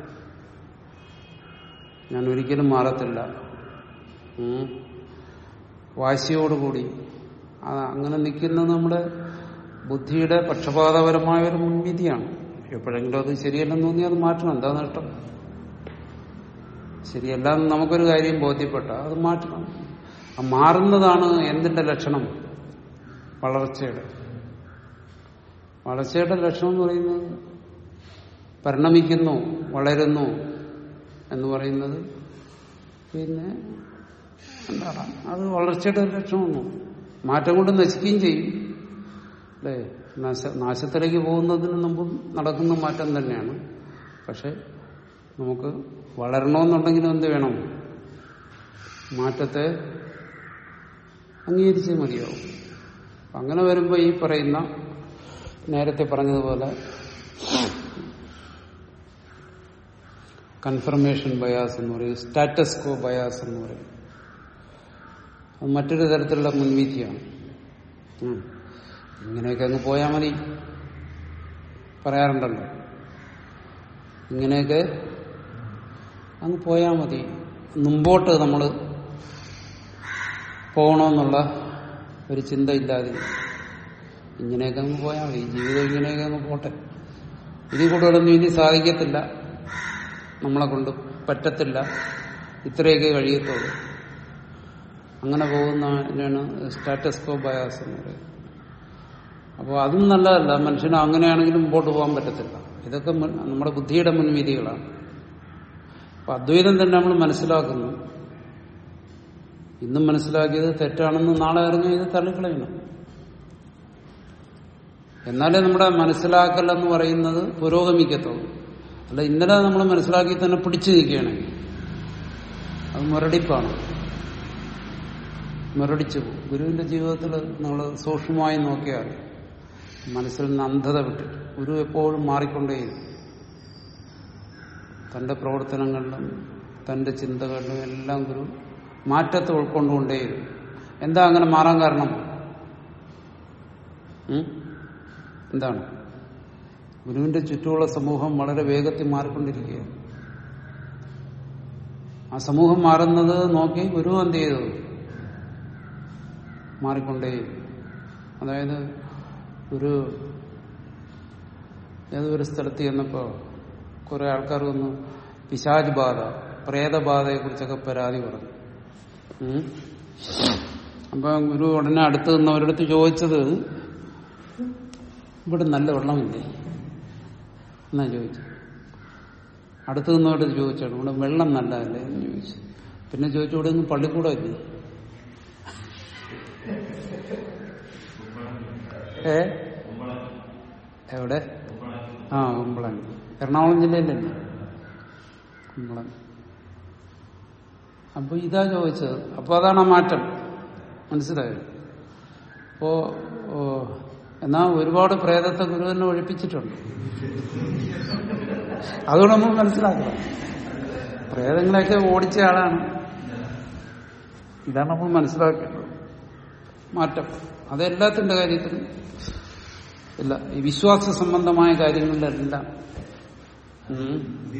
ഞാൻ ഒരിക്കലും മാറത്തില്ല ഉം. വാശിയോടുകൂടി ആ അങ്ങനെ നിൽക്കുന്നത് നമ്മുടെ ബുദ്ധിയുടെ പക്ഷപാതപരമായ ഒരു മുൻവിധിയാണ് എപ്പോഴെങ്കിലും അത് ശരിയല്ലെന്ന് തോന്നി അത് മാറ്റണം എന്താ നഷ്ടം ശരിയല്ല എന്ന് നമുക്കൊരു കാര്യം ബോധ്യപ്പെട്ട അത് മാറ്റണം ആ മാറുന്നതാണ് എന്തിന്റെ ലക്ഷണം വളർച്ചയുടെ വളർച്ചയുടെ ലക്ഷണം എന്ന് പറയുന്നത് പരിണമിക്കുന്നു വളരുന്നു എന്ന് പറയുന്നത് പിന്നെ എന്താണ് അത് വളർച്ചയുടെ ഒരു ലക്ഷണമൊന്നു മാറ്റം കൊണ്ട് നശിക്കുകയും ചെയ്യും അല്ലേ നാശ നാശത്തിലേക്ക് പോകുന്നതിന് മുമ്പ് നടക്കുന്ന മാറ്റം തന്നെയാണ് പക്ഷെ നമുക്ക് വളരണമെന്നുണ്ടെങ്കിലും എന്ത് വേണം മാറ്റത്തെ അംഗീകരിച്ചേ മതിയാവും അങ്ങനെ വരുമ്പോൾ ഈ പറയുന്ന നേരത്തെ പറഞ്ഞതുപോലെ കൺഫർമേഷൻ ബയാസ് എന്ന് പറയും സ്റ്റാറ്റസ് കോ ബയാസ് എന്ന് പറയും അത് മറ്റൊരു തരത്തിലുള്ള മുൻവിധിയാണ് ഉം. ഇങ്ങനെയൊക്കെ അങ്ങ് പോയാൽ മതി പറയാറുണ്ടല്ലോ ഇങ്ങനെയൊക്കെ അങ്ങ് പോയാൽ മതി മുമ്പോട്ട് നമ്മൾ പോകണമെന്നുള്ള ഒരു ചിന്തയില്ലാതെ ഇങ്ങനെയൊക്കെ അങ്ങ് പോയാൽ മതി ഈ ജീവിതം ഇങ്ങനെയൊക്കെ അങ്ങ് പോട്ടെ ഇതിൽ കൂടുതലൊന്നും ഇനി സാധിക്കത്തില്ല നമ്മളെ കൊണ്ട് പറ്റത്തില്ല ഇത്രയൊക്കെ കഴിയത്തുള്ളൂ അങ്ങനെ പോകുന്നതിനാണ് സ്റ്റാറ്റസ് കോ ബയാസ് എന്ന് പറയുന്നത് അപ്പോൾ അതും നല്ലതല്ല മനുഷ്യന് അങ്ങനെയാണെങ്കിലും മുമ്പോട്ട് പോകാൻ പറ്റത്തില്ല ഇതൊക്കെ മുൻ- നമ്മുടെ ബുദ്ധിയുടെ മുൻവിധികളാണ് അപ്പൊ അദ്വൈതം തന്നെ നമ്മൾ മനസ്സിലാക്കുന്നു ഇന്നും മനസ്സിലാക്കിയത് തെറ്റാണെന്ന് നാളെ അറിഞ്ഞ ഇത് തള്ളിക്കളയണം എന്നാലേ നമ്മുടെ മനസ്സിലാക്കൽ എന്ന് പറയുന്നത് പുരോഗമിക്കത്തുള്ളൂ അല്ല ഇന്നലെ നമ്മൾ മനസ്സിലാക്കി തന്നെ പിടിച്ചു നിൽക്കുകയാണെങ്കിൽ അത് മുരടിപ്പാണ് മുരടിച്ചു പോകും ഗുരുവിന്റെ ജീവിതത്തിൽ നമ്മൾ സൂക്ഷ്മമായി നോക്കിയാൽ മനസ്സിൽ നിന്ന് അന്ധത വിട്ടിട്ട് ഗുരു എപ്പോഴും മാറിക്കൊണ്ടേയിരുന്നു തന്റെ പ്രവർത്തനങ്ങളിലും തന്റെ ചിന്തകളിലും എല്ലാം ഗുരു മാറ്റത്തെ ഉൾക്കൊണ്ടുകൊണ്ടേയിരുന്നു എന്താ അങ്ങനെ മാറാൻ കാരണം ഉം? എന്താണ് ഗുരുവിന്റെ ചുറ്റുമുള്ള സമൂഹം വളരെ വേഗത്തിൽ മാറിക്കൊണ്ടിരിക്കുകയാണ് ആ സമൂഹം മാറുന്നത് നോക്കി ഗുരു എന്ത് ചെയ്തു മാറിക്കൊണ്ടേ അതായത് ഒരു ഏതൊരു സ്ഥലത്ത് ചെന്നപ്പോ കുറെ ആൾക്കാർ വന്നു പിശാജ് ബാധ പ്രേതബാധയെ കുറിച്ചൊക്കെ പരാതി പറഞ്ഞു ഉം. അപ്പൊ ഗുരു ഉടനെ അടുത്ത് നിന്നവരടുത്ത് ചോദിച്ചത് ഇവിടെ നല്ല വെള്ളമില്ലേ എന്നാ ചോദിച്ചു അടുത്ത് നിന്നവരോട് ചോദിച്ചാണ് ഇവിടെ വെള്ളം നല്ലതല്ലേ എന്ന് ചോദിച്ചു പിന്നെ ചോദിച്ചു ഇവിടെ ഒന്നും പള്ളിക്കൂടം ഇല്ലേ ഏ എവിടെ ആ കുമ്പളൻ എറണാകുളം ജില്ലയിലല്ലേ കുമ്പളൻ അപ്പൊ ഇതാ ചോദിച്ചത് അപ്പൊ അതാണ് ആ മാറ്റം മനസ്സിലായോ അപ്പോ ഓ, എന്നാ ഒരുപാട് പ്രേതത്തെ ഗുരു തന്നെ ഒഴിപ്പിച്ചിട്ടുണ്ട് അതുകൊണ്ട് നമ്മൾ മനസ്സിലാക്കണം പ്രേതങ്ങളെയൊക്കെ ഓടിച്ച ആളാണ് ഇതാണ് നമ്മൾ മനസ്സിലാക്കേണ്ടത് മാറ്റം അതെല്ലാത്തിന്റെ കാര്യത്തിലും ഇല്ല ഈ വിശ്വാസ സംബന്ധമായ കാര്യങ്ങളിലെല്ലാം ഉം.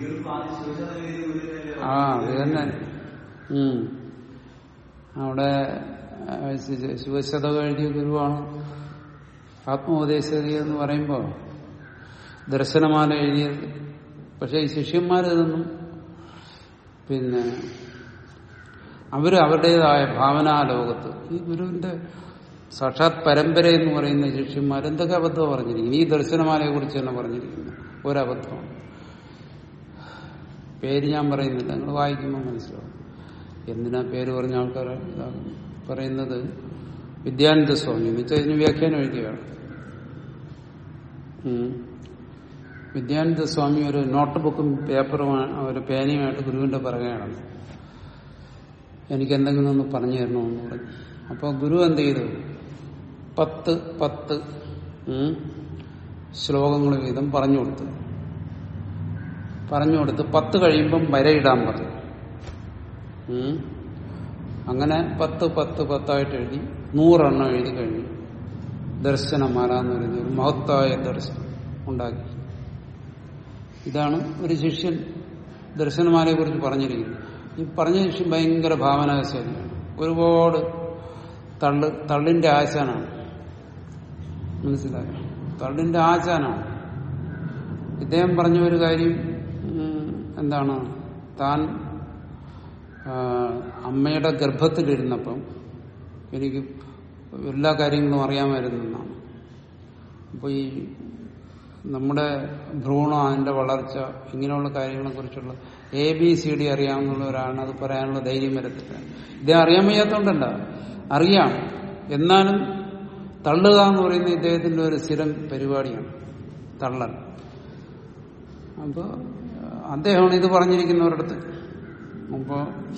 ആ അത് തന്നെ ഉം. അവിടെ ആ, ശി- ശിവശതകം എഴുതിയ ഗുരുവാണ് ആത്മോപദേശകി എന്ന് പറയുമ്പോൾ ദർശനമാല എഴുതിയത് പക്ഷെ ഈ ശിഷ്യന്മാരിതൊന്നും പിന്നെ അവര് അവരുടേതായ ഭാവനാ ലോകത്ത് ഈ ഗുരുവിന്റെ സാക്ഷാത് പരമ്പര എന്ന് പറയുന്ന ശിഷ്യന്മാർ എന്തൊക്കെ അബദ്ധം പറഞ്ഞിരിക്കുന്നു ഈ ദർശനമാലയെ കുറിച്ച് തന്നെ പറഞ്ഞിരിക്കുന്നു ഒരബദ്ധമാണ് പേര് ഞാൻ പറയുന്നില്ല നിങ്ങൾ വായിക്കുമ്പോൾ മനസ്സിലാവും എന്തിനാ പേര് പറഞ്ഞ ആൾക്കാർ ഇതാകുന്നു പറയുന്നത് വിദ്യാനന്ദ സ്വാമി എന്ന് വെച്ചാൽ ഇതിന് വ്യാഖ്യാനം എഴുതിയാണ് ഉം. വിദ്യാനന്ദ സ്വാമി ഒരു നോട്ട് ബുക്കും പേപ്പറും ഒരു പേനയുമായിട്ട് ഗുരുവിന്റെ പിറകെയാണ് എനിക്ക് എന്തെങ്കിലും ഒന്ന് പറഞ്ഞു തരണമെന്ന് പറഞ്ഞു അപ്പോൾ ഗുരു എന്ത് ചെയ്തു പത്ത് പത്ത് ഉം, ശ്ലോകങ്ങൾ വീതം പറഞ്ഞു കൊടുത്തു പറഞ്ഞു കൊടുത്ത് പത്ത് കഴിയുമ്പം വരയിടാൻ പറഞ്ഞു ഉം. അങ്ങനെ പത്ത് പത്ത് പത്തായിട്ട് എഴുതി നൂറെണ്ണം എഴുതി കഴിഞ്ഞു ദർശനമാല എന്ന് പറയുന്ന ഒരു മഹത്തായ ദർശനം ഉണ്ടാക്കി ഇതാണ് ഒരു ശിഷ്യൻ ദർശനമാലയെ കുറിച്ച് പറഞ്ഞിരിക്കുന്നത് ഈ പറഞ്ഞ ശിഷ്യൻ ഭയങ്കര ഭാവനാശാലിയാണ് ഒരുപാട് തള്ള് തള്ളിന്റെ ആശാനാണ് മനസ്സിലായോ തള്ളിന്റെ ആശാനാണ് ഇദ്ദേഹം പറഞ്ഞ ഒരു കാര്യം ഉം, എന്താണ് താൻ ആ, അമ്മയുടെ ഗർഭത്തിലിരുന്നപ്പം എനിക്ക് എല്ലാ കാര്യങ്ങളും അറിയാമായിരുന്നു എന്നാണ് അപ്പോൾ ഈ നമ്മുടെ ഭ്രൂണം അതിന്റെ വളർച്ച ഇങ്ങനെയുള്ള കാര്യങ്ങളെ കുറിച്ചുള്ള എ ബി സി ഡി അറിയാവുന്നവരാണ് അത് പറയാനുള്ള ധൈര്യം വരത്തില്ല ഇദ്ദേഹം അറിയാൻ വയ്യാത്തോണ്ടല്ല അറിയാം എന്നാലും തള്ളുക എന്ന് പറയുന്ന ഇദ്ദേഹത്തിന്റെ ഒരു സ്ഥിരം പരിപാടിയാണ് തള്ളൽ അപ്പൊ അദ്ദേഹമാണ് ഇത് പറഞ്ഞിരിക്കുന്നവരടുത്ത് അപ്പോ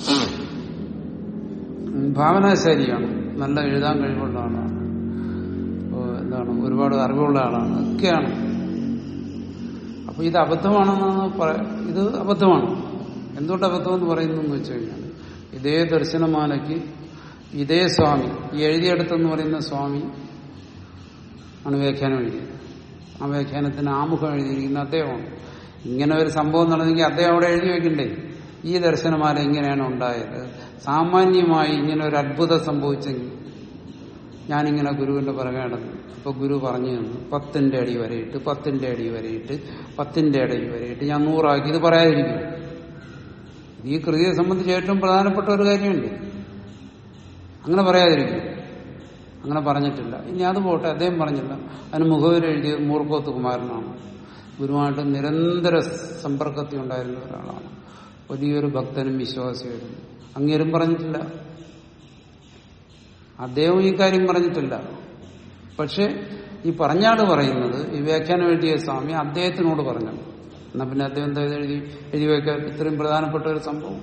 ഉം, ഭാവനാശാലിയാണ് നല്ല എഴുതാൻ കഴിവുള്ള ആളാണ് അപ്പോ എന്താണ് ഒരുപാട് അറിവുള്ള ആളാണ് ഒക്കെയാണ് അപ്പൊ ഇത് അബദ്ധമാണെന്ന് പറ- ഇത് അബദ്ധമാണ് എന്തുകൊണ്ട് അബദ്ധം എന്ന് പറയുന്നു എന്ന് വെച്ച് കഴിഞ്ഞാൽ ഇതേ ദർശനമാലയ്ക്ക് ഇതേ സ്വാമി ഈ എഴുതിയെടുത്തെന്ന് പറയുന്ന സ്വാമി ആണ് വ്യാഖ്യാനം എഴുതിയത് ആ വ്യാഖ്യാനത്തിന് ആമുഖം എഴുതിയിരിക്കുന്ന അദ്ദേഹമാണ് ഇങ്ങനെ ഒരു സംഭവം നടന്നെങ്കിൽ അദ്ദേഹം അവിടെ എഴുതി വെക്കണ്ടേ ഈ ദർശനമാല ഇങ്ങനെയാണ് ഉണ്ടായത് സാമാന്യമായി ഇങ്ങനെ ഒരു അത്ഭുതം സംഭവിച്ചെങ്കിൽ ഞാനിങ്ങനെ ഗുരുവിന്റെ പിറകെ നടന്നു അപ്പൊ ഗുരു പറഞ്ഞു തന്നു പത്തിന്റെ അടി വരെയിട്ട് പത്തിന്റെ അടി വരെയിട്ട് പത്തിന്റെ അടി വരെയിട്ട് ഞാൻ നൂറാക്കി ഇത് പറയാതിരിക്കും ഈ കൃതിയെ സംബന്ധിച്ച് ഏറ്റവും പ്രധാനപ്പെട്ട ഒരു കാര്യമുണ്ട് അങ്ങനെ പറയാതിരിക്കും അങ്ങനെ പറഞ്ഞിട്ടില്ല ഇനി അത് പോട്ടെ അദ്ദേഹം പറഞ്ഞില്ല അതിന് മുഖവരി എഴുതിയത് മൂർക്കോത്ത് കുമാരനാണ് ഗുരുവായിട്ട് നിരന്തര സമ്പർക്കത്തിൽ ഉണ്ടായിരുന്ന ഒരാളാണ് വലിയൊരു ഭക്തനും വിശ്വാസിയായിരുന്നു അങ്ങേരും പറഞ്ഞിട്ടില്ല അദ്ദേഹം ഈ കാര്യം പറഞ്ഞിട്ടില്ല പക്ഷെ ഈ പറഞ്ഞാട് പറയുന്നത് ഈ വ്യാഖ്യാനം എഴുതിയ സ്വാമി അദ്ദേഹത്തിനോട് പറഞ്ഞു എന്നാ പിന്നെ അദ്ദേഹം എന്താ ഇത് എഴുതി എഴുതി വെക്കാൻ ഇത്രയും പ്രധാനപ്പെട്ട ഒരു സംഭവം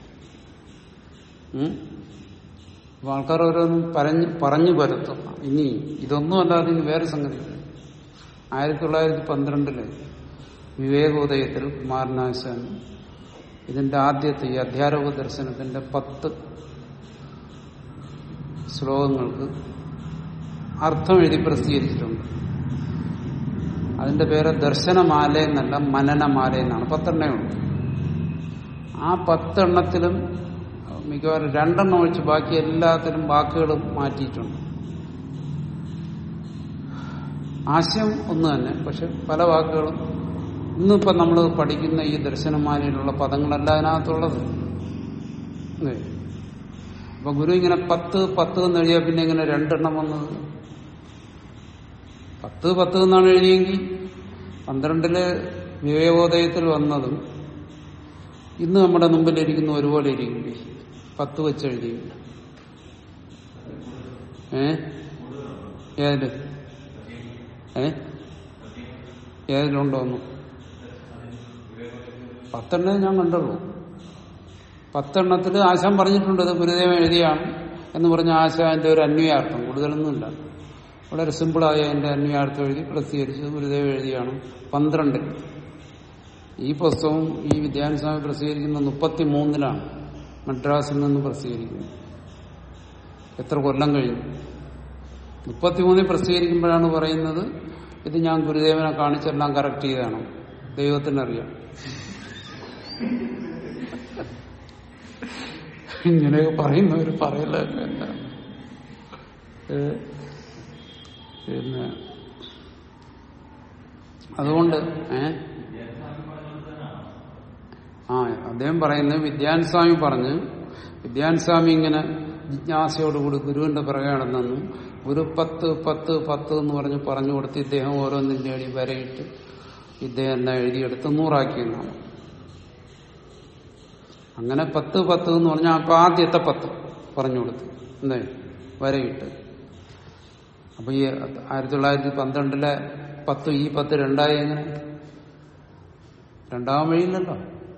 ഉം? അപ്പൊ ആൾക്കാർ ഓരോന്നും പറഞ്ഞു പറഞ്ഞു പരത്തും ഇനി ഇതൊന്നും അല്ലാതെ ഇനി വേറെ സംഗതി ആയിരത്തി തൊള്ളായിരത്തി പന്ത്രണ്ടില് വിവേകോദയത്തിൽ കുമാരനാശാൻ ഇതിന്റെ ആദ്യത്തെ ഈ അധ്യാരോപ ദർശനത്തിന്റെ പത്ത് ശ്ലോകങ്ങൾക്ക് അർത്ഥം എഴുതി പ്രസിദ്ധീകരിച്ചിട്ടുണ്ട് അതിന്റെ പേര് ദർശനമാല എന്നല്ല മനനമാല എന്നാണ് പത്തെണ്ണേ ഉണ്ട് ആ പത്തെണ്ണത്തിലും മിക്കവാറും രണ്ടെണ്ണം ഒഴിച്ച് ബാക്കി എല്ലാത്തിലും വാക്കുകളും മാറ്റിയിട്ടുണ്ട് ആശയം ഒന്ന് തന്നെ പക്ഷെ പല വാക്കുകളും ഇന്നിപ്പം നമ്മൾ പഠിക്കുന്ന ഈ ദർശനമാലയിലുള്ള പദങ്ങളല്ല അതിനകത്തുള്ളത് അല്ലേ? അപ്പൊ ഗുരു ഇങ്ങനെ പത്ത് പത്ത് എന്ന് എഴുതിയാൽ പിന്നെ ഇങ്ങനെ രണ്ടെണ്ണം വന്നത് പത്ത് പത്ത് എന്നാണ് എഴുതിയെങ്കിൽ പന്ത്രണ്ടില് വിവേകോദയത്തിൽ വന്നതും ഇന്ന് നമ്മുടെ മുമ്പിലിരിക്കുന്ന ഒരുപോലെ ഇരിക്കില്ലേ പത്ത് വെച്ച് എഴുതിയില്ല ഏ ഏതില് ഏ ഏതിലുണ്ടോന്നു പത്തെണ്ണേ ഞാൻ കണ്ടുള്ളൂ പത്തെണ്ണത്തിൽ ആശാൻ പറഞ്ഞിട്ടുണ്ട് ഇത് ഗുരുദേവൻ എഴുതിയാണ് എന്ന് പറഞ്ഞ ആശാന്റെ ഒരു അന്വയാർത്ഥം കൂടുതലൊന്നുമില്ല വളരെ സിമ്പിളായ അതിന്റെ അന്വയാർത്ഥം എഴുതി പ്രസിദ്ധീകരിച്ചത് ഗുരുദേവൻ എഴുതിയാണ് പന്ത്രണ്ടിൽ ഈ പുസ്തകം ഈ വിദ്യാനുസ്വാമി പ്രസിദ്ധീകരിക്കുന്ന മുപ്പത്തി മൂന്നിലാണ് മദ്രാസിൽ നിന്ന് പ്രസിദ്ധീകരിക്കുന്നത് എത്ര കൊല്ലം കഴിഞ്ഞു മുപ്പത്തിമൂന്നിൽ പ്രസിദ്ധീകരിക്കുമ്പോഴാണ് പറയുന്നത് ഇത് ഞാൻ ഗുരുദേവനെ കാണിച്ചെല്ലാം കറക്റ്റ് ചെയ്താണ് ദൈവത്തിനറിയാം ഇങ്ങനെയൊക്കെ പറയുന്നവർ പറയലൊക്കെ എന്താണ് ഏ, പിന്നെ അതുകൊണ്ട് ഏ ആ അദ്ദേഹം പറയുന്നത് വിദ്യാൻ സ്വാമി പറഞ്ഞ് വിദ്യാൻ സ്വാമി ഇങ്ങനെ ജിജ്ഞാസയോടുകൂടി ഗുരുവിന്റെ പിറകെ നടന്നെന്നും ഗുരു പത്ത് പത്ത് പത്ത് എന്ന് പറഞ്ഞ് പറഞ്ഞു കൊടുത്ത് ഇദ്ദേഹം ഓരോന്നിന്റെ അടി വരയിട്ട് ഇദ്ദേഹം എല്ലാം എഴുതിയെടുത്ത് നൂറാക്കിയെന്നാണ് അങ്ങനെ പത്ത് പത്ത് എന്ന് പറഞ്ഞാൽ അപ്പൊ ആദ്യത്തെ പത്ത് പറഞ്ഞു കൊടുത്തു എന്തേ വരയിട്ട് അപ്പൊ ഈ ആയിരത്തി തൊള്ളായിരത്തി പന്ത്രണ്ടിലെ പത്ത് ഈ പത്ത് രണ്ടായി എങ്ങനെ രണ്ടാവാൻ വഴിയില്ലല്ലോ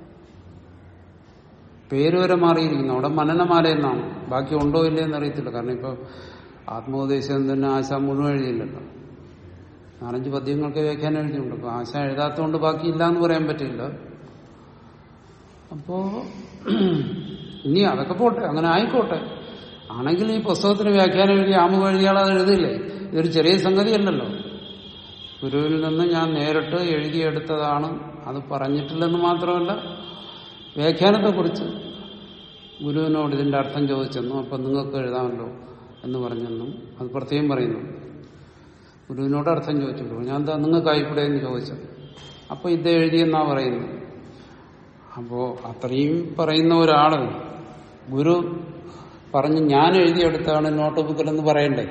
പേര് വരെ മാറിയിരിക്കുന്നു അവിടെ മനനമാല എന്നാണ് ബാക്കി ഉണ്ടോ ഇല്ലേ എന്നറിയത്തില്ല കാരണം ഇപ്പൊ ആത്മോപദേശം തന്നെ ആശ മുഴുവൻ എഴുതിയില്ലല്ലോ നാലഞ്ച് പദ്യങ്ങൾക്ക് വ്യാഖ്യാനം എഴുതിയിട്ടുണ്ട് അപ്പൊ ആശ എഴുതാത്തതുകൊണ്ട് ബാക്കി ഇല്ല എന്ന് പറയാൻ പറ്റില്ല അപ്പോ ഇനി അതൊക്കെ പോട്ടെ അങ്ങനെ ആയിക്കോട്ടെ ആണെങ്കിൽ ഈ പുസ്തകത്തിന് വ്യാഖ്യാനം എഴുതി ആമുഖം എഴുതിയാൽ അത് എഴുതില്ലേ ഇതൊരു ചെറിയ സംഗതിയല്ലല്ലോ ഗുരുവിൽ നിന്ന് ഞാൻ നേരിട്ട് എഴുതിയെടുത്തതാണ് അത് പറഞ്ഞിട്ടില്ലെന്ന് മാത്രമല്ല വ്യാഖ്യാനത്തെക്കുറിച്ച് ഗുരുവിനോട് ഇതിന്റെ അർത്ഥം ചോദിച്ചെന്നു അപ്പൊ നിങ്ങൾക്ക് എഴുതാമല്ലോ എന്ന് പറഞ്ഞെന്നും അത് പ്രത്യേകം പറയുന്നു ഗുരുവിനോട് അർത്ഥം ചോദിച്ചിട്ടുള്ളൂ ഞാൻ എന്താ നിങ്ങൾക്ക് ആയിക്കൂടെ എന്ന് ചോദിച്ചു അപ്പൊ ഇത് എഴുതിയെന്നാ പറയുന്നു അപ്പോ അത്രയും പറയുന്ന ഒരാള് ഗുരു പറഞ്ഞ് ഞാൻ എഴുതിയെടുത്താണ് നോട്ട് ബുക്കിലെന്ന് പറയണ്ടേ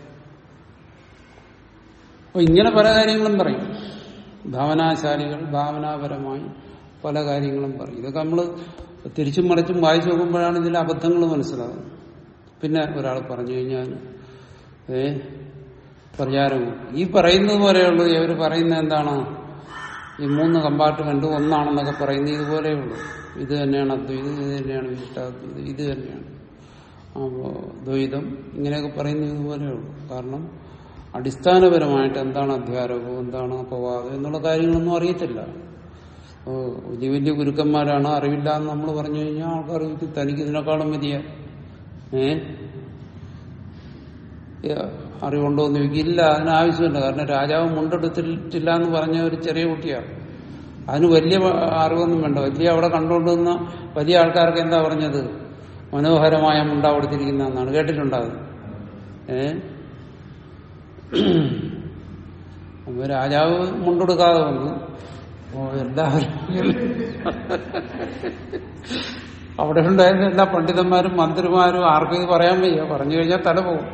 അപ്പൊ ഇങ്ങനെ പല കാര്യങ്ങളും പറയും ഭാവനാശാലികൾ ഭാവനാപരമായി പല കാര്യങ്ങളും പറയും ഇതൊക്കെ നമ്മൾ തിരിച്ചും മറിച്ചും വായിച്ചു നോക്കുമ്പോഴാണ് ഇതിലെ അബദ്ധങ്ങൾ മനസ്സിലാകുന്നത് പിന്നെ ഒരാൾ പറഞ്ഞു കഴിഞ്ഞാൽ ഏ പ്രചാരവും ഈ പറയുന്നത് പോലെയുള്ളൂ ഇവർ പറയുന്നത് എന്താണ് ഈ മൂന്ന് കമ്പാർട്ട്മെന്റ് ഒന്നാണെന്നൊക്കെ പറയുന്നത് ഇതുപോലെയുള്ളൂ ഇത് തന്നെയാണ് അദ്വൈതം ഇത് തന്നെയാണ് വിശിഷ്ടാദ്വൈതം ഇത് തന്നെയാണ് അപ്പോ ദ്വൈതം ഇങ്ങനെയൊക്കെ പറയുന്നത് ഇതുപോലെയുള്ളൂ കാരണം അടിസ്ഥാനപരമായിട്ട് എന്താണ് അധ്യാരോപം എന്താണ് അപവാദം എന്നുള്ള കാര്യങ്ങളൊന്നും അറിയത്തില്ല ഓ, വലിയ വലിയ ഗുരുക്കന്മാരാണ് അറിവില്ല എന്ന് നമ്മൾ പറഞ്ഞു കഴിഞ്ഞാൽ ആൾക്കാർ ചോദിക്കും, തനിക്ക് ഇതിനേക്കാളും വലിയ ഏ ഏ, അറിവുണ്ടോ എന്ന് ചോദിക്കും ഇല്ല അതിന് ആവശ്യമില്ല കാരണം രാജാവ് മുണ്ടെടുത്തിട്ടില്ല എന്ന് പറഞ്ഞ ഒരു ചെറിയ കുട്ടിയാണ് അതിന് വലിയ വ- അറിവൊന്നും വേണ്ട വലിയ അവിടെ കണ്ടുകൊണ്ടുവന്ന വലിയ ആൾക്കാർക്ക് എന്താ പറഞ്ഞത് മനോഹരമായ മുണ്ട കൊടുത്തിരിക്കുന്നതെന്നാണ് കേട്ടിട്ടുണ്ടാകുന്നത് ഏ അപ്പൊ രാജാവ് മുണ്ടെടുക്കാതെ വന്നു ഓ എല്ലാവരും അവിടെ ഉണ്ടായിരുന്ന എല്ലാ പണ്ഡിതന്മാരും മന്ത്രിമാരും ആർക്കും ഇത് പറയാൻ വയ്യ പറഞ്ഞു കഴിഞ്ഞാൽ തല പോകും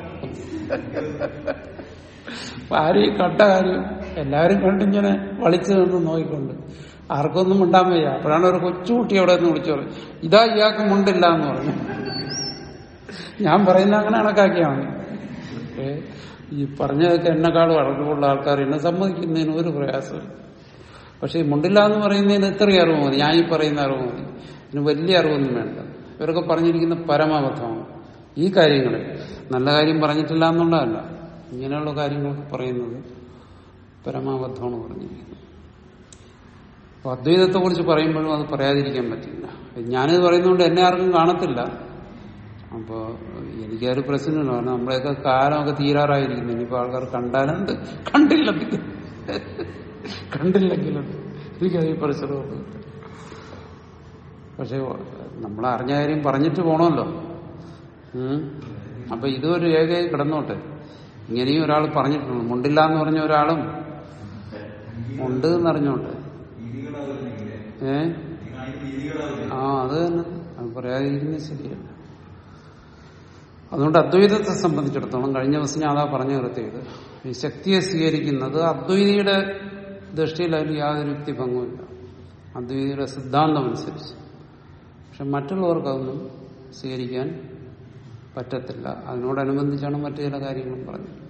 അപ്പൊ ആരെയും കണ്ട കാര്യം എല്ലാവരും കണ്ടിങ്ങനെ വളിച്ചു നിന്ന് നോക്കിക്കൊണ്ട് ആർക്കൊന്നും മിണ്ടാൻ വയ്യ അപ്പോഴാണ് ഒരു കൊച്ചുകുട്ടി അവിടെ നിന്ന് വിളിച്ചു പറഞ്ഞു ഇതാ ഇയാൾക്ക് മുണ്ടില്ല എന്ന് പറഞ്ഞു ഞാൻ പറയുന്ന അങ്ങനെ കണക്കാക്കിയാണ് ഏ, ഈ പറഞ്ഞതൊക്കെ എന്നെക്കാളും അറിവുള്ള ആൾക്കാർ എന്നെ സമ്മതിക്കുന്നതിന് ഒരു പ്രയാസമില്ല പക്ഷെ ഈ മുണ്ടില്ല എന്ന് പറയുന്നതിന് ഇത്രയും അറിവ് മതി ഞാൻ ഈ പറയുന്ന അറിവ് മതി ഇതിന് വലിയ അറിവൊന്നും വേണ്ട ഇവരൊക്കെ പറഞ്ഞിരിക്കുന്ന പരമാബദ്ധമാണ് ഈ കാര്യങ്ങളിൽ നല്ല കാര്യം പറഞ്ഞിട്ടില്ല എന്നുള്ളതല്ല ഇങ്ങനെയുള്ള കാര്യങ്ങളൊക്കെ പറയുന്നത് പരമാബദ്ധമാണ് പറഞ്ഞിരിക്കുന്നത് അപ്പൊ അദ്വൈതത്തെ കുറിച്ച് പറയുമ്പോഴും അത് പറയാതിരിക്കാൻ പറ്റില്ല ഞാനിത് പറയുന്നതുകൊണ്ട് എന്നെ ആർക്കും കാണത്തില്ല അപ്പോ എനിക്കൊരു പ്രശ്നമില്ല കാരണം നമ്മളെയൊക്കെ കാലമൊക്കെ തീരാറായിരിക്കുന്നു ഇനിയിപ്പോ ആൾക്കാർ കണ്ടാലുണ്ട് കണ്ടില്ലെങ്കിൽ കണ്ടില്ലെങ്കിലും എനിക്കത് ഈ പ്രശ്നമൊക്കെ പക്ഷെ നമ്മൾ അറിഞ്ഞ കാര്യം പറഞ്ഞിട്ട് പോണമല്ലോ ഉം. അപ്പൊ ഇതൊരു രേഖയായി കിടന്നോട്ടെ ഇങ്ങനെയും ഒരാൾ പറഞ്ഞിട്ടുണ്ട് മുണ്ടില്ല എന്ന് പറഞ്ഞ ഒരാളും ഉണ്ട് എന്നറിഞ്ഞോട്ടെ ഏ ആ അത് തന്നെ അത് പറയാതിരിക്കുന്നത് ശരിയല്ല അതുകൊണ്ട് അദ്വൈതത്തെ സംബന്ധിച്ചിടത്തോളം കഴിഞ്ഞ ദിവസം ഞാൻ അതാ പറഞ്ഞു നിർത്തിയത് ഈ ശക്തിയെ സ്വീകരിക്കുന്നത് അദ്വൈതിയുടെ ദൃഷ്ടിയിൽ അതിൽ യാതൊരു യുക്തി പങ്കുമില്ല അദ്വൈതിയുടെ സിദ്ധാന്തം അനുസരിച്ച് പക്ഷെ മറ്റുള്ളവർക്ക് അതൊന്നും സ്വീകരിക്കാൻ പറ്റത്തില്ല അതിനോടനുബന്ധിച്ചാണ് മറ്റു ചില കാര്യങ്ങളും പറഞ്ഞത്